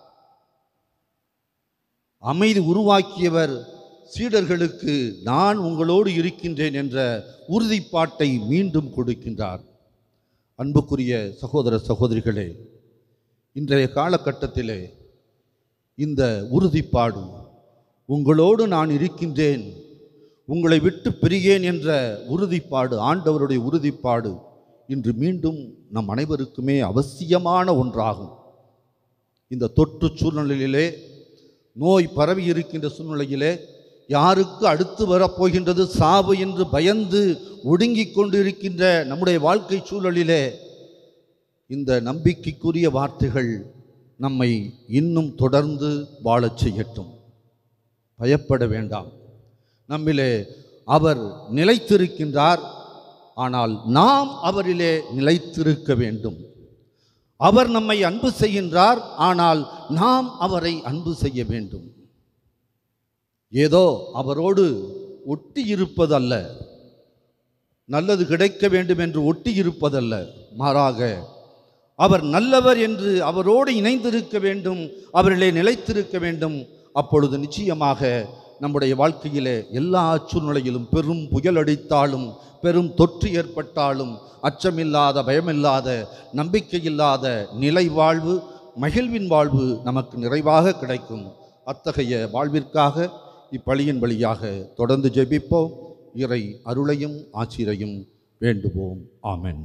அமைதி உருவாக்கியவர் சீடர்களுக்கு நான் உங்களோடு இருக்கின்றேன் என்ற உறுதிப்பாட்டை மீண்டும் கொடுக்கின்றார் அன்புக்குரிய சகோதர சகோதரிகளே இன்றைய காலகட்டத்திலே இந்த உறுதிப்பாடு உங்களோடு நான் இருக்கின்றேன் உங்களை விட்டு பிரியேன் என்ற உறுதிப்பாடு ஆண்டவருடைய உறுதிப்பாடு இன்று மீண்டும் நம் அனைவருக்குமே அவசியமான ஒன்றாகும் இந்த தொற்று சூழ்நிலையிலே நோய் பரவி இருக்கின்ற சூழ்நிலையிலே யாருக்கு அடுத்து வரப்போகின்றது சாவு என்று பயந்து ஒடுங்கிக் கொண்டு இருக்கின்ற நம்முடைய வாழ்க்கை சூழலிலே இந்த நம்பிக்கைக்குரிய வார்த்தைகள் நம்மை இன்னும் தொடர்ந்து வாழச் செய்யட்டும் பயப்பட வேண்டாம் நம்மிலே அவர் நிலைத்திருக்கின்றார் ஆனால் நாம் அவரிலே நிலைத்திருக்க வேண்டும் அவர் நம்மை அன்பு செய்கின்றார் ஆனால் நாம் அவரை அன்பு செய்ய வேண்டும் ஏதோ அவரோடு ஒட்டி இருப்பதல்ல நல்லது கிடைக்க வேண்டும் என்று ஒட்டி இருப்பதல்ல மாறாக அவர் நல்லவர் என்று அவரோடு இணைந்திருக்க வேண்டும் அவரிலே நிலைத்திருக்க வேண்டும் அப்பொழுது நிச்சயமாக நம்முடைய வாழ்க்கையிலே எல்லா சூழ்நிலையிலும் பெரும் புயல் அடித்தாலும் பெரும் தொற்று ஏற்பட்டாலும் அச்சமில்லாத பயமில்லாத நம்பிக்கையில்லாத நிலை வாழ்வு மகிழ்வின் வாழ்வு நமக்கு நிறைவாக கிடைக்கும் அத்தகைய வாழ்விற்காக இப்பலியின் வழியாக தொடர்ந்து ஜெபிப்போம் இறை அருளையும் ஆசிரையும் வேண்டுவோம் ஆமென்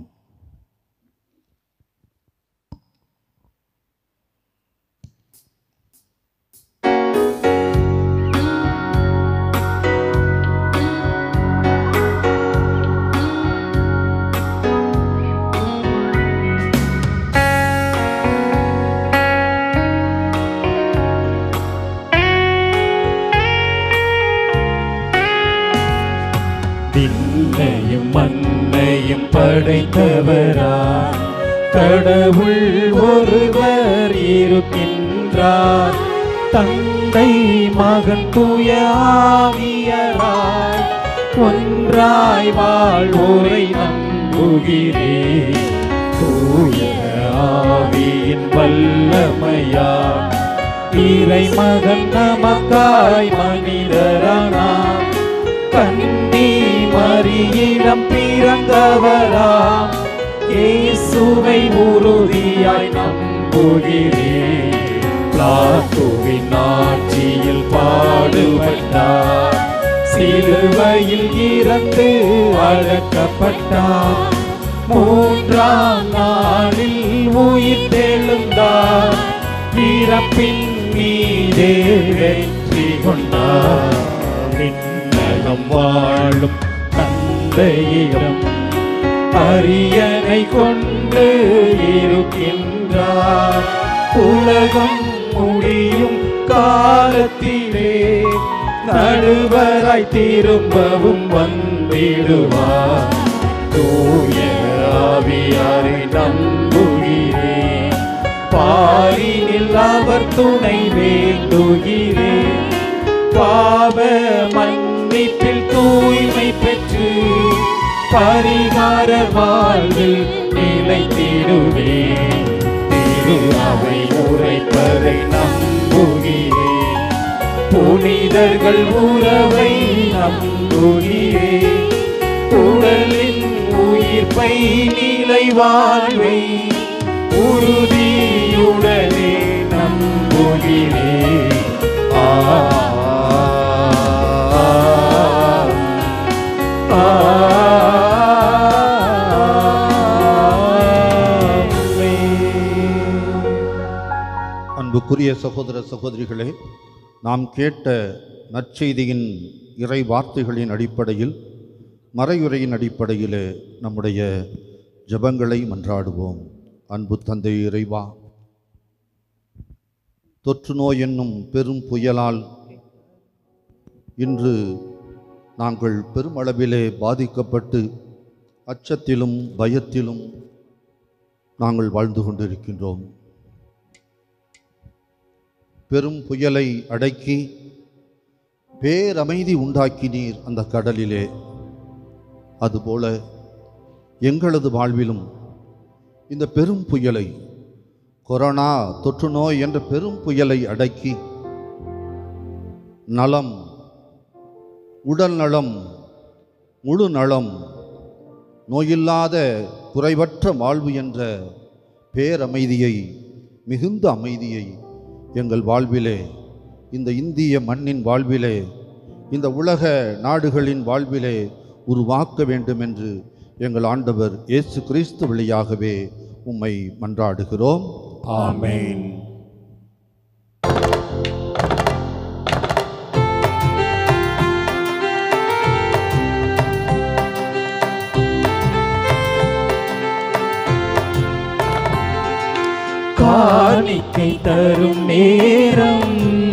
விண்ணையும் மண்ணையும் படைத்தவரா கடவுள் ஒருவர் இருக்கின்றார் தந்தை மகன் தூய ஆவியராய் ஒன்றாய் வாழ்வோரை நம்புகிறேன் தூய ஆவியின் வல்லமையா இறை மகன் நமக்காய் மனிதரானார் கண்ணி மரியிடம் பிறந்தவராம் இயேசுவை உறுதியாய் நம்புகிறேன் பிளாத்துவின் ஆட்சியில் பாடுபட்டார் சிலுவையில் இறந்து அழக்கப்பட்டார் மூன்றாம் நாளில் உயிர் தெழுந்தார் இறப்பின் மீதே வெற்றி கொண்டார் விண்ணகம் வாழும் தந்தையிடம் அரியணை கொண்டு இருக்கின்றார் உலகம் முடியும் காலத்திலே நடுவராய் திரும்பவும் வந்திடுவார் தூய ஆவியாரை நம்புகிறேன் பாரினில் அவர் துணை வேண்டுகிறேன் பாவ மன்னிப்பில் தூய்மை பெற்று பரிகார வாழ்வில் நிலைத்திடுவேன் திரு அவை உரைப்பதை நம்புகிறேன் புனிதர்கள் உறவை நம்புகிறேன் உடலின் உயிர்ப்பை நிலை வாழ்வை உறுதியுடனே நம்புகிறேன் ஆ ஆ, ஆமென். அன்புக்குரிய சகோதர சகோதரிகளே நாம் கேட்ட நற்செய்தியின் இறை வார்த்தைகளின் அடிப்படையில் மறையுறையின் அடிப்படையிலே நம்முடைய ஜெபங்களை மன்றாடுவோம் அன்பு தந்தை இறைவா தொற்று நோய் என்னும் பெரும் புயலால் இன்று நாங்கள் பெருமளவிலே பாதிக்கப்பட்டு அச்சத்திலும் பயத்திலும் நாங்கள் வாழ்ந்து கொண்டிருக்கின்றோம் பெரும் புயலை அடக்கி பேரமைதி உண்டாக்கினீர் அந்த கடலிலே அதுபோல எங்களது வாழ்விலும் இந்த பெரும் புயலை கொரோனா தொற்று நோய் என்ற பெரும் புயலை அடக்கி நலம் உடல் நலம் முழு நலம் நோயில்லாத குறைவற்ற வாழ்வு என்ற பேரமைதியை மிகுந்த அமைதியை எங்கள் வாழ்விலே இந்த இந்திய மண்ணின் வாழ்விலே இந்த உலக நாடுகளின் வாழ்விலே உருவாக்க வேண்டும் என்று எங்கள் ஆண்டவர் இயேசு கிறிஸ்து வழியாகவே உம்மை மன்றாடுகிறோம் ஆமென் காணிக்கை தரும் நேரம்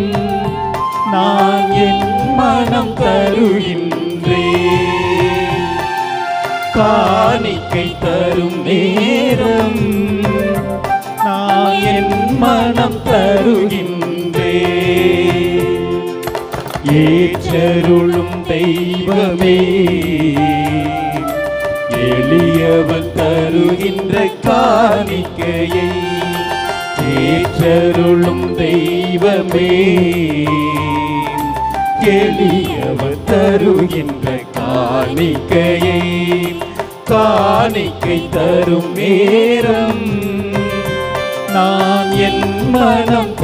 நான் என் மனம் தருகின்றேன் காணிக்கை தரும் நேரம் நான் என் மனம் தருகின்றேன் ஏற்றருளும் தெய்வமே எளியவன் தருகின்ற காணிக்கையை ஏற்றருளும் தெய்வமே எளியவர் தருகின்ற காணிக்கையை காணிக்கை தரும் நேரம் நான் என் மனம்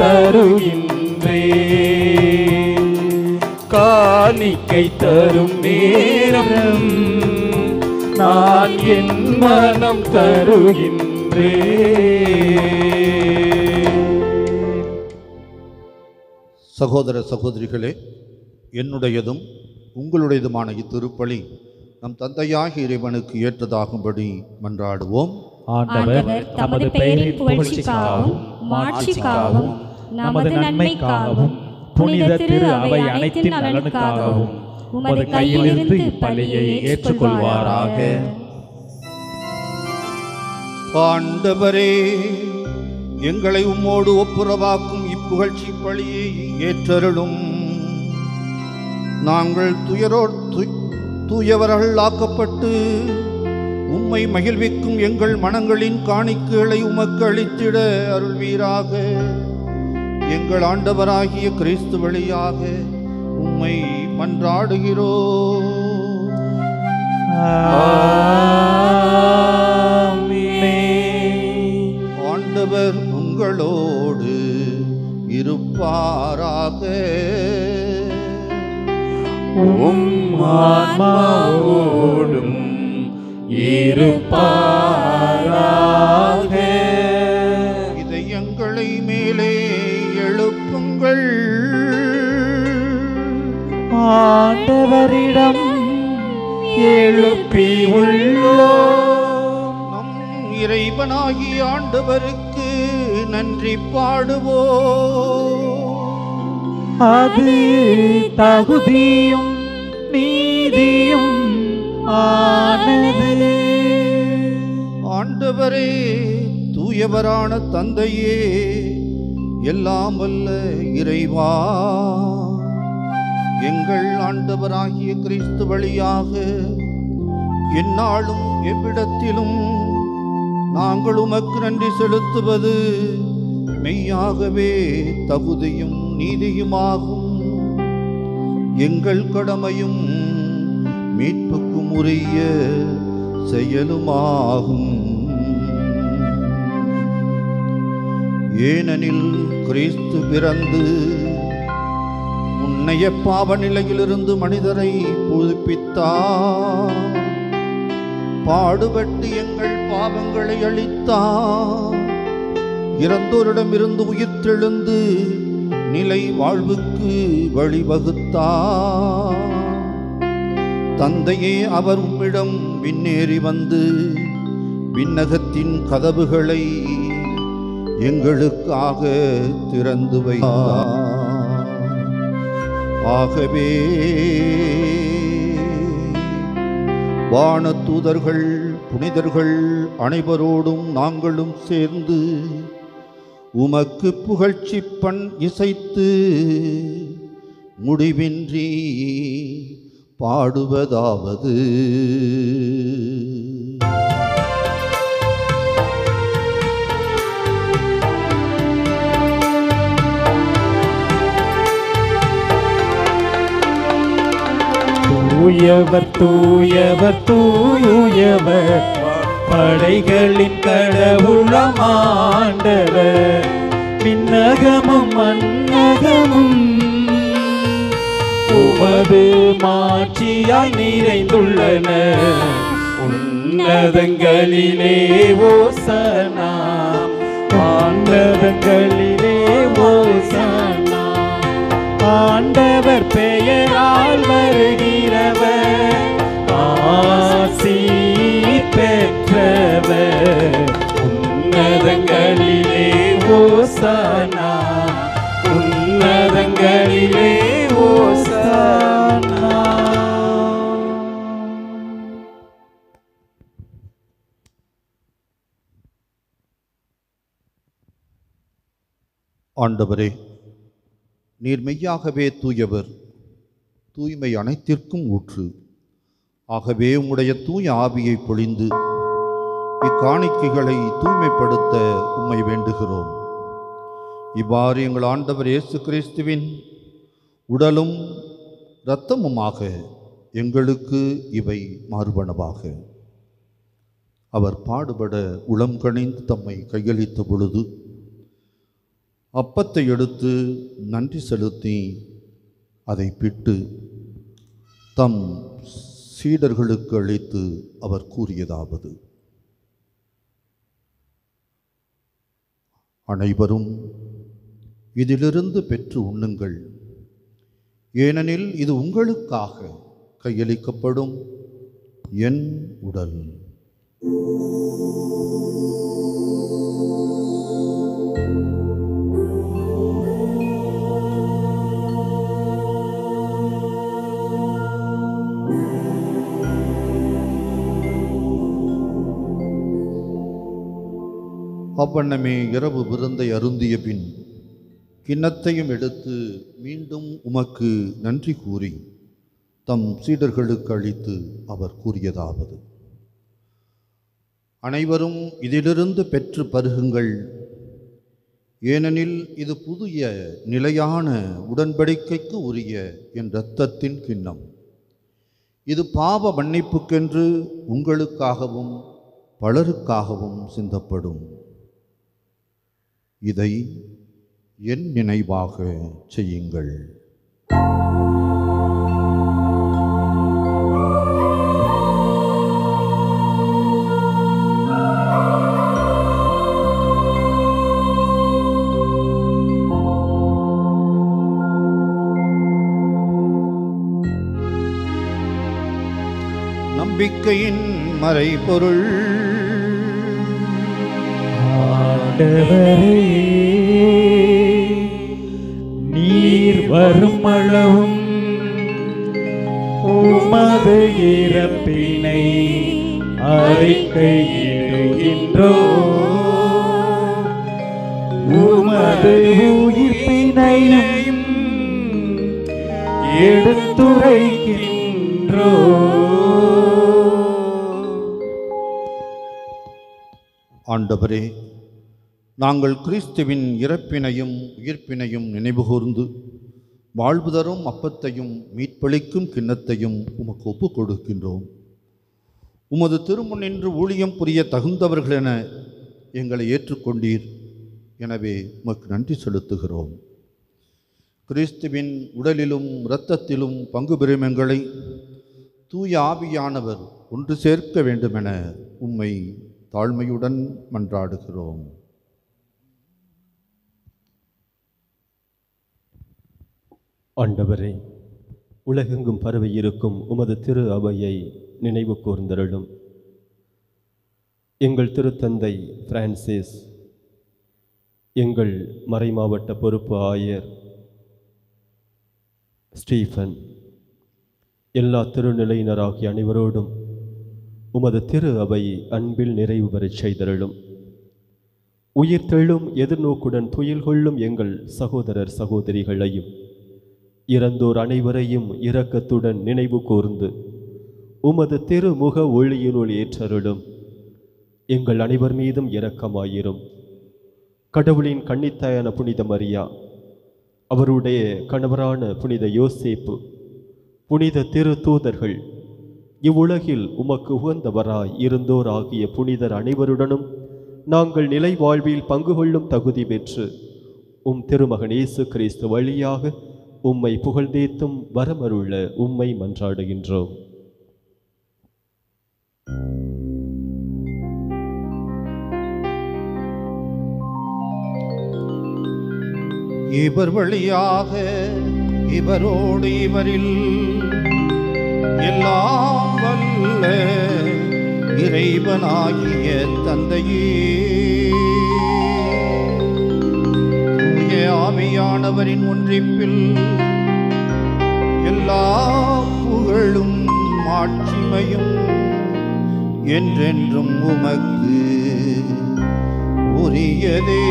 தருகின்றேன் காணிக்கை தரும் நேரம் நான் என் மனம் தருகின்றேன் சகோதர சகோதரிகளே என்னுடையதும் உங்களுடையதுமான இத்திருப்பலி நம் தந்தையாகிய இறைவனுக்கு ஏற்றதாகும்படி மன்றாடுவோம் ஆண்டவர் தமது பெயரின் புகழ்ச்சிக்காகவும் மாட்சிக்காகவும் நமது நன்மைக்காகவும் புனித திரு அவை அனைத்தின் நலனுக்காகவும் உமது கையிலிருந்து இப்பலியை ஏற்றுக்கொள்வாராக ஆண்டவரே எங்களை உம்மோடு ஒப்புரவாக்கும் இப்புகழ்ச்சி பழியை ஏற்றருளும் நாங்கள் துயரோ து- தூயவர்கள் ஆக்கப்பட்டு உம்மை மகிழ்விக்கும் எங்கள் மனங்களின் காணிக்கைகளை உமக்கு அளித்திட அருள்வீராக எங்கள் ஆண்டவராகிய கிறிஸ்து வழியாக உம்மை மன்றாடுகிறோம் ஆண்டவர் உங்களோடு இருப்பாராக உம் ஆன்மாவோடும் இருப்பாராக இதயங்களை மேலே எழுப்புங்கள் ஆண்டவரிடம் எழுப்பி உள்ளோம் நம் இறைவனாகிய ஆண்டவருக்கு நன்றி பாடுவோம் அது தகுதியும் நீதியும் ஆனது ஆண்டவரே தூயவரான தந்தையே எல்லாம் வல்ல இறைவா எங்கள் ஆண்டவராகிய கிறிஸ்து வழியாக எந்நாளும் எவ்விடத்திலும் நாங்கள் உமக்கு நன்றி செலுத்துவது மெய்யாகவே தகுதியும் நீதியுமாகும் எங்கள் கடமையும் மீட்புக்கும் உரிய செயலுமாகும் ஏனெனில் கிறிஸ்து பிறந்து முன்னைய பாவ நிலையிலிருந்து மனிதரை புதுப்பித்தார் பாடுபட்டு எங்கள் பாவங்களை அளித்தார் இறந்தோரிடமிருந்து உயிர்த்தெழுந்து நிலை வாழ்வுக்கு வழிவகுத்தார் தந்தையே அவர் உம்மிடம் விண்ணேறி வந்து விண்ணகத்தின் கதவுகளை எங்களுக்காக திறந்து வைத்தார் ஆகவே வானதூதர்கள் புனிதர்கள் அனைவரோடும் நாங்களும் சேர்ந்து உமக்கு புகழ்ச்சி பண் இசைத்து முடிவின்றி பாடுவதாவது தூயவர் தூயவர் தூயவர் படைகளின் கடவுளம் ஆண்டவர் விண்ணகமும் மன்னகமும் உமது மாட்சியாய் நிறைந்துள்ளன உன்னதங்களிலே ஓசனா ஆண்டதங்களிலே ஓசனா ஆண்டவர் பெயரால் வருகிறவர் ஆசி பெற்றவர் உன்னதங்களிலே ஓசனா உன்னதங்களிலே ஓசனா ஆண்டவரே நீர் மெய்யாகவே தூயவர் தூய்மை அனைத்திற்கும் ஊற்று ஆகவே உம்முடைய தூய ஆவியை பொழிந்து இக்காணிக்கைகளை தூய்மைப்படுத்த உம்மை வேண்டுகிறோம் இவ்வாறு எங்கள் ஆண்டவர் இயேசு கிறிஸ்துவின் உடலும் இரத்தமுமாக எங்களுக்கு இவை மாறுபனவாக அவர் பாடுபட உளம் கணிந்து தம்மை கையளித்த பொழுது அப்பத்தை எடுத்து நன்றி செலுத்தி அதை பிட்டு தம் சீடர்களுக்கு அளித்து அவர் கூறியதாவது அனைவரும் இதிலிருந்து பெற்று உண்ணுங்கள் ஏனெனில் இது உங்களுக்காக கையளிக்கப்படும் என் உடல் அவ்வண்ணமே இரவு விருந்தை அருந்திய பின் கிண்ணத்தையும் எடுத்து மீண்டும் உமக்கு நன்றி கூறி தம் சீடர்களுக்கு அளித்து அவர் கூறியதாவது அனைவரும் இதிலிருந்து பெற்று பருகுங்கள் ஏனெனில் இது புதிய நிலையான உடன்படிக்கைக்கு உரிய என் இரத்தத்தின் கிண்ணம் இது பாவ மன்னிப்புக்கென்று உங்களுக்காகவும் பலருக்காகவும் சிந்தப்படும் இதை என் நினைவாக செய்யுங்கள் நம்பிக்கையின் மறைபொருள் ஆண்டவரே நீ உயிர் வரும் அளவும் உமது இறப்பினை அறிக்கையிடுகின்றோ உமது உயிர்ப்பினையும் எடுத்துரைக்கின்றோ ஆண்டவரே நாங்கள் கிறிஸ்துவின் இறப்பினையும் உயிர்ப்பினையும் நினைவுகூர்ந்து வாழ்வு தரும் அப்பத்தையும் மீட்பளிக்கும் கிண்ணத்தையும் உமக்கு ஒப்புக் கொடுக்கின்றோம் உமது திருமுன் நின்று ஊழியம் புரிய தகுந்தவர்கள் என எங்களை ஏற்றுக்கொண்டீர் எனவே உமக்கு நன்றி செலுத்துகிறோம் கிறிஸ்துவின் உடலிலும் இரத்தத்திலும் பங்கு பெறும் எங்களை தூய ஆவியானவர் ஒன்று சேர்க்க வேண்டுமென உம்மை தாழ்மையுடன் மன்றாடுகிறோம் ஆண்டவரே உலகெங்கும் பரவி இருக்கும் உமது திரு அவையை நினைவு கூர்ந்தருளும் எங்கள் திருத்தந்தை பிரான்சிஸ் எங்கள் மறைமாவட்ட பொறுப்பு ஆயர் ஸ்டீஃபன் எல்லா திருநிலையினராகிய அனைவரோடும் உமது திரு அவை அன்பில் நிறைவு பெறச் செய்தருளும் உயிர்த்தெழும் எதிர்நோக்குடன் துயில் கொள்ளும் எங்கள் சகோதரர் சகோதரிகளையும் இறந்தோர் அனைவரையும் இரக்கத்துடன் நினைவு கூர்ந்து உமது திருமுக ஒளியினுள் ஏற்றருளும் எங்கள் அனைவர் மீதும் இரக்கமாயிரும் கடவுளின் கன்னித்தாயான புனித மரியா அவருடைய கணவரான புனித யோசேப்பு புனித திரு தூதர்கள் இவ்வுலகில் உமக்கு உகந்தவராய் இருந்தோர் ஆகிய புனிதர் அனைவருடனும் நாங்கள் நிலை வாழ்வில் பங்கு கொள்ளும் தகுதி பெற்று உம் திருமகன் இயேசு கிறிஸ்து வழியாக உம்மை புகழ்ந்தேத்தும் வரமருள உம்மை மன்றாடுகின்றோம் இவர் வழியாக இவரோடு இவரில் எல்லாம் வல்ல இறைவனாகிய தந்தையே தூய ஆவியானவரின் ஒன்றிப்பில் எல்லா புகழும் மாட்சிமையும் என்றென்றும் உமக்கு உரியதே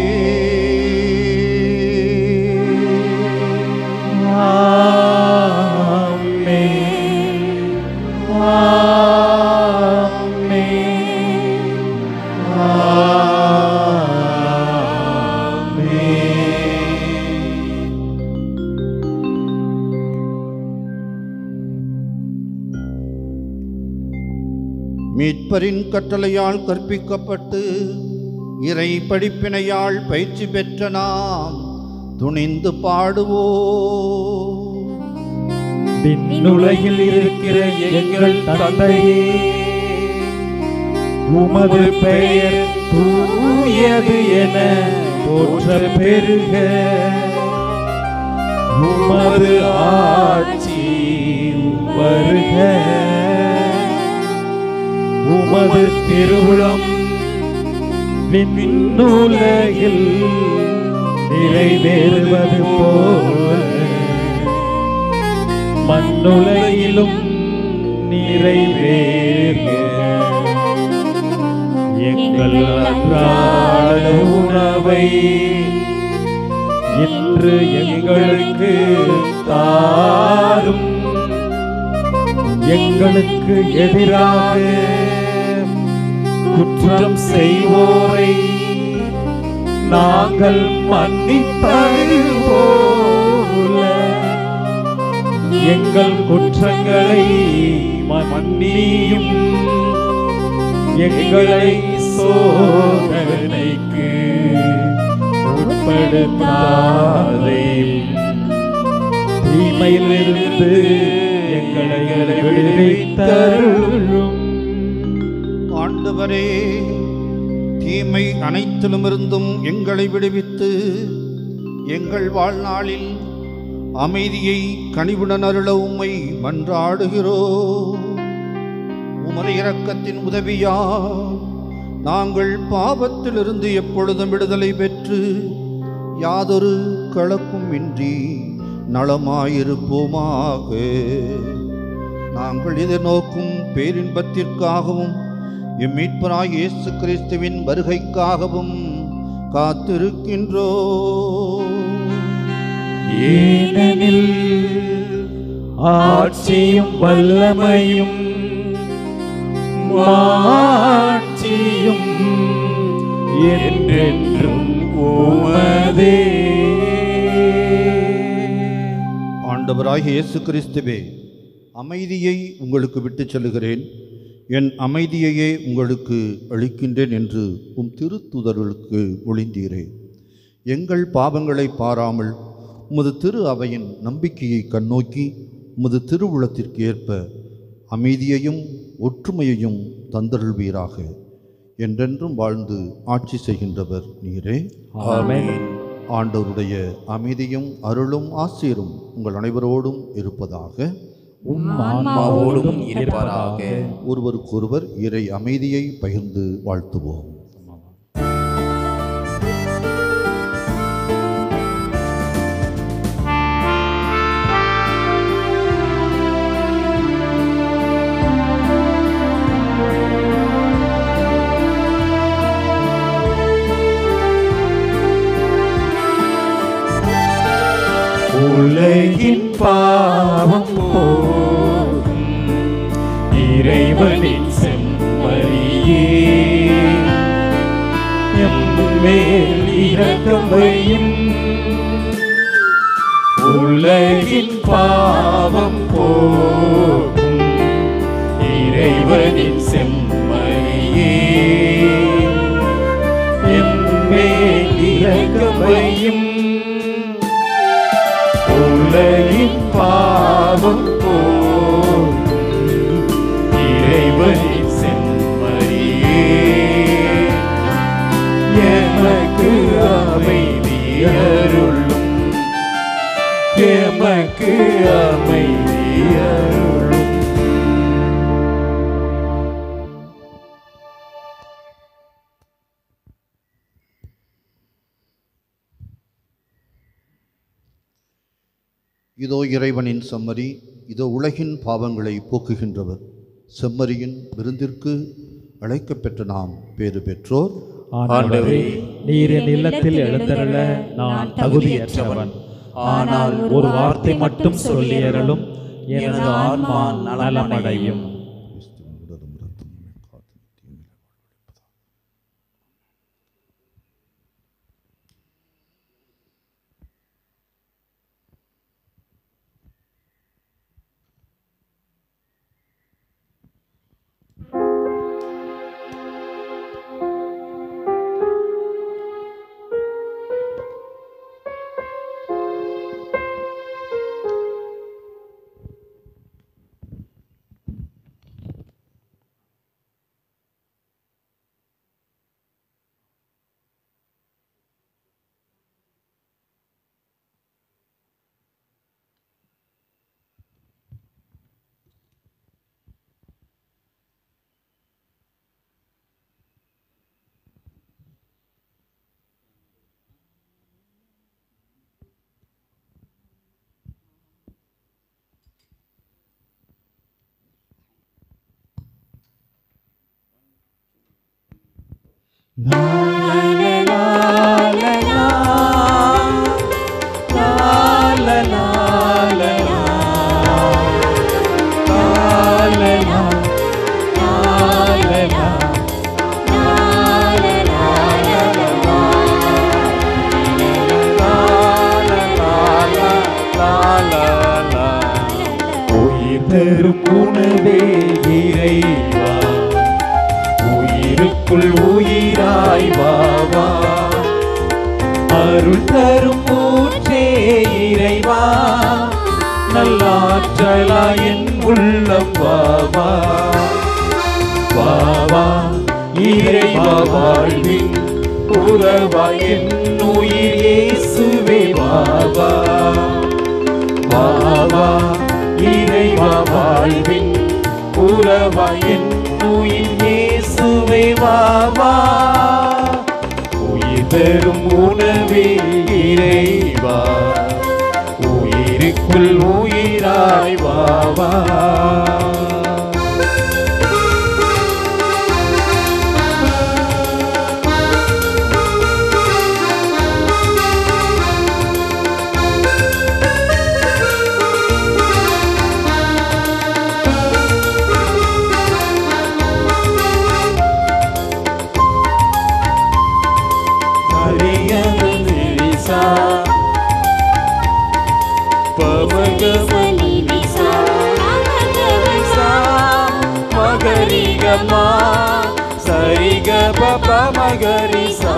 மீட்பரின் கட்டளையால் கற்பிக்கப்பட்டு இறை படிப்பினையால் பயிற்சி பெற்ற நாம் துணிந்து பாடுவோம் விண்ணுலகில் இருக்கிற எங்கள் தந்தையே உமது பெயர் தூயது என போற்ற பெருக உமது ஆட்சி வருக உமது திருவுளம் விண்ணுலகில் நிறைவேறுவது போல மண்ணுலகிலும் நிறைவேறுக எங்கள் அன்றாட உணவை இன்று எங்களுக்கு தாரும் எங்களுக்கு எதிராக குற்றம் செய்வோரை நாங்கள் மன்னிப்பது போல எங்கள் குற்றங்களை மன்னியும் எங்களை சோதனைக்கு உட்படுத்தாதே தீமையிலிருந்து எங்களை விடுவித்தருளும் ஆண்டவரே தீமை அனைத்திலுமிருந்தும் எங்களை விடுவித்து எங்கள் வாழ்நாளில் அமைதியை கனிவுடன் அருள உம்மை மன்றாடுகிறோ உமது இரக்கத்தின் உதவியா நாங்கள் பாவத்திலிருந்து எப்பொழுதும் விடுதலை பெற்று யாதொரு கலக்கும் இன்றி நலமாயிருப்போமாக நாங்கள் எதிர்நோக்கும் பேரின்பத்திற்காகவும் எம் மீட்பராய் இயேசு கிறிஸ்துவின் வருகைக்காகவும் காத்திருக்கின்றோ ஏனெனில் ஆட்சியும் வல்லமையும் மாட்சியும் என்றென்றும் உமதே ஆண்டவராகிய இயேசு கிறிஸ்துவே அமைதியை உங்களுக்கு விட்டுச் செல்லுகிறேன் என் அமைதியையே உங்களுக்கு அளிக்கின்றேன் என்று உம் திருத்துதர்களுக்கு ஒளிந்தீரே எங்கள் பாவங்களை பாராமல் உமது திரு அவையின் நம்பிக்கையை கண்ணோக்கி உமது திருவுளத்திற்கு ஏற்ப அமைதியையும் ஒற்றுமையையும் தந்தருள்வீராக என்றென்றும் வாழ்ந்து ஆட்சி செய்கின்றவர் நீரே ஆமென் ஆண்டவருடைய அமைதியும் அருளும் ஆசீரும் உங்கள் அனைவரோடும் இருப்பதாக உம் ஆன்மாவோடும் இருப்பதாக ஒருவருக்கொருவர் இறை அமைதியை பகிர்ந்து வாழ்த்துவோம் உலகின் பாவம் போகும் இறைவனின் செம்மறியே எம்மேல் இரக்கம் வையும் உலகின் பாவம் போகும் இறைவனின் செம்மறியே எம்மேல் இரக்கம் வையும் உலகின் பாவம் போகும் இறைவனின் செம்மறியே எமக்கு அமைதி அருளும் எமக்கு அமைதி அருளும் இதோ இறைவனின் செம்மறி இதோ உலகின் பாவங்களை போக்குகின்றவர் செம்மறியின் விருந்திற்கு அழைக்கப்பெற்ற நாம் பேறு பெற்றோர் ஆண்டவரே நீர் என் இல்லத்தில் எழுந்தருள நான் தகுதியற்றவன் ஆனால் ஒரு வார்த்தை மட்டும் சொல்லியறலும் எனது ஆன்மா நலமடையும் உயிர் தரும் உணவே இறைவா உயிருக்குள் உயிராய் வாவா அருள் தரும் ஊற்றே இறைவா நல்லாற்றலா என் உள்ளம் வாவா வாவா இறைவா வாழ்வின் உறவா என் உயிர் இயேசுவே வாவா வாவா இறைவா வாழ்வின் உறவா என் உயிர் இயேசுவே வாவா உயிர் தரும் உணவே இறைவா உயிருக்குள் உயிராய் வாவா ஹரியனிசா பமகமனிசா மகரிகமா சரிக பமகரிசா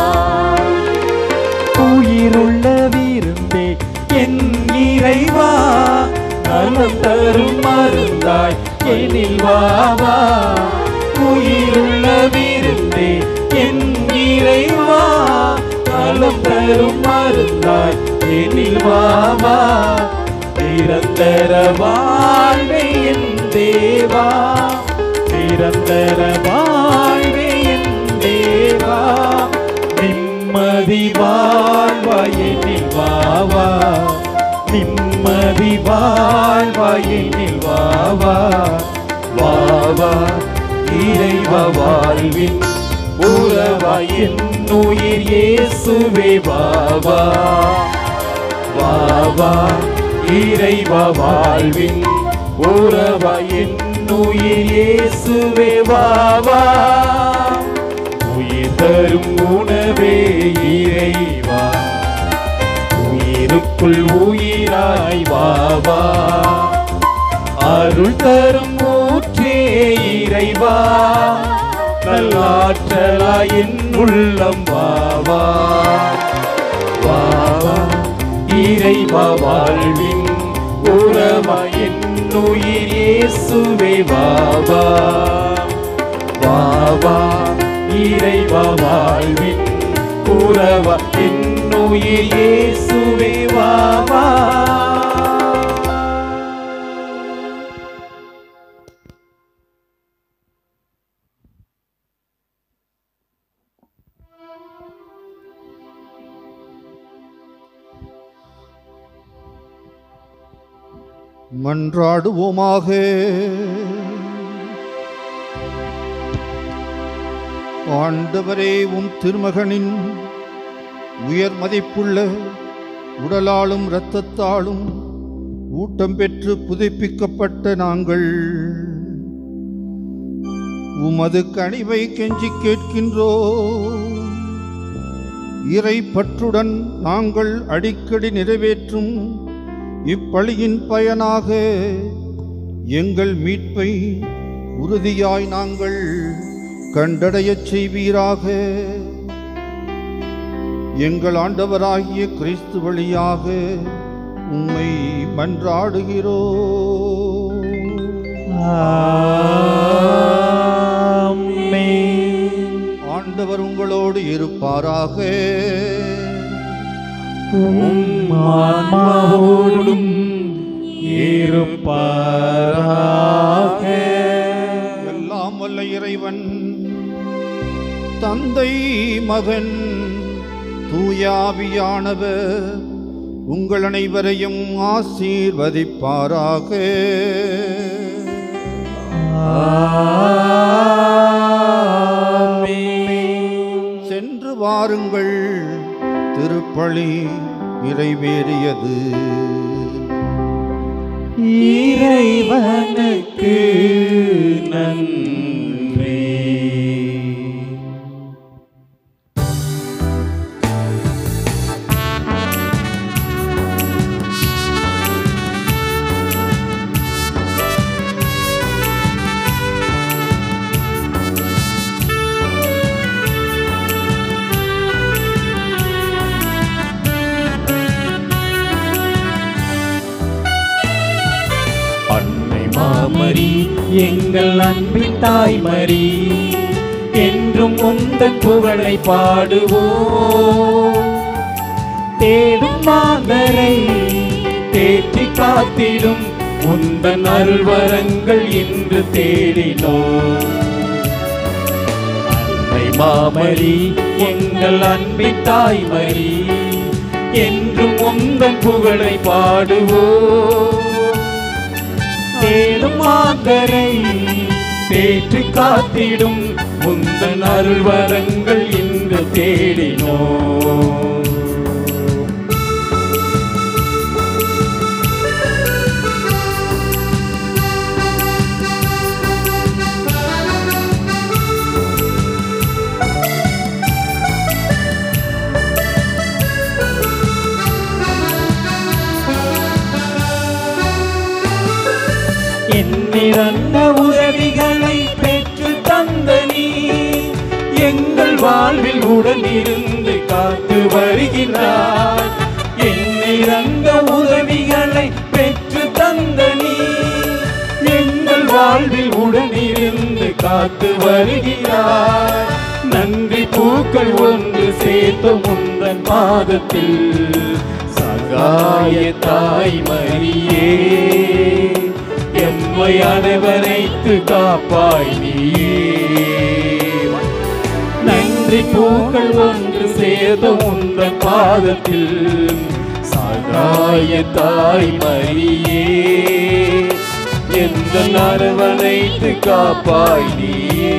உயிருள்ள விருந்தே என் இறைவா நலம் தரும் மருந்தாய் எனில் வாவா உயிருள்ள விருந்தே என் இறைவா நலம் தரும் மருந்தாய் எனில் வாவா நிரந்தர வாழ்வே என் தேவா நிரந்தர வாழ்வே என் தேவா நிம்மதி வாழ்வாயினில் வாவா நிம்மதி வாழ்வாயினில் வாவா வாவா இறைவ வாழ்வின் உறவாயின் உயிர் இயேசுவே வாவா வாவா இறைவ வாழ்வின் உறவாயின் உயிர் இயேசுவே வாவா உயிர் தரும் உணவே இறைவா உயிருக்குள் உயிராய் வாவா அருள் தரும் ஊற்றே இறைவா நல்லாற்றலாய் என் உள்ளம் வாவா வாவா இறைவா வாழ்வின் உறவா என் உயிர் இயேசுவே வாவா வாவா இறைவா வாழ்வின் உறவா என் உயிர் இயேசுவே வாவா மன்றாடுவோமாக ஆண்டவரே உம் திருமகனின் உயர் மதிப்புள்ள உடலாலும் இரத்தத்தாலும் ஊட்டம் பெற்று புதுப்பிக்கப்பட்ட நாங்கள் உமது கனிவை கெஞ்சி கேட்கின்றோ இறை பற்றுடன் நாங்கள் அடிக்கடி நிறைவேற்றும் இப்பழியின் பயனாக எங்கள் மீட்பை உறுதியாய் நாங்கள் கண்டடையச் செய்வீராக எங்கள் ஆண்டவராகிய கிறிஸ்து வழியாக உம்மை மன்றாடுகிறோ ஆண்டவர் உங்களோடு இருப்பாராக ஆன்மாவோடும் இருப்பாராக எல்லாம் வல்ல இறைவன் தந்தை மகன் தூயாவியானவர் உங்கள் அனைவரையும் ஆசீர்வதிப்பாராக சென்று வாருங்கள் திருப்பலி நிறைவேறியது இறைவனுக்கு நன்றி அன்னை மாமரி எங்கள் அன்பின் தாய்மரி என்றும் உந்தன் புகழை பாடுவோம் தேடும் மாந்தரை தேற்றி காத்திடும் உந்தன் அருள்வரங்கள் இன்று தேடினோம் அன்னை மாமரி எங்கள் அன்பின் தாய்மரி என்றும் உந்தன் புகழை பாடுவோம் தேடும் மாந்தரை தேற்றி காத்திடும் முந்தன் அருள் வரங்கள் இன்று தேடினோம் எண்ணிறந்த உதவிகளை பெற்று தந்த நீ எங்கள் வாழ்வில் உடன் இருந்து காத்து வருகின்றார் எண்ணிறந்த உதவிகளை பெற்று தந்த நீ எங்கள் வாழ்வில் உடன் இருந்து காத்து வருகிறார் நன்றி பூக்கள் ஒன்று சேர்த்து முந்தன் பாதத்தில் சகாய தாய்மரியே எம்மை அனைவரைத்து காப்பாய் நீயே நன்றி பூக்கள் ஒன்று சேர்ந்த உந்தன் பாதத்தில் சகாய தாய் மரியே எந்த அரவணைத்து காப்பாய் நீயே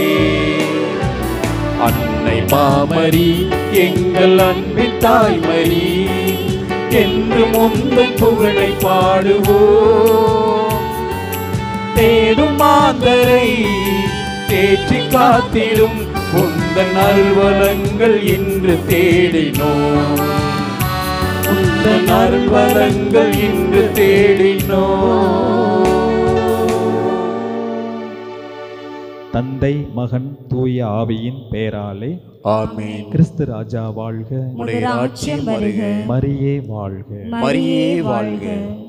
அன்னை மாமரி எங்கள் அன்பின் தாய்மரி என்று முந்தன் புகழை பாடுவோம் தேடும் மாந்தரை தேற்றி காத்திடும் உந்தன் அருள்வலங்கள் இன்று தேடினோம் உந்தன் அருள்வலங்கள் இன்று தேடினோம் தந்தை மகன் தூய ஆவியின் பெயராலே ஆமென் கிறிஸ்து ராஜா வாழ்க உடைய ராஜ்யம் வருக மரியே வாழ்க மரியே வாழ்க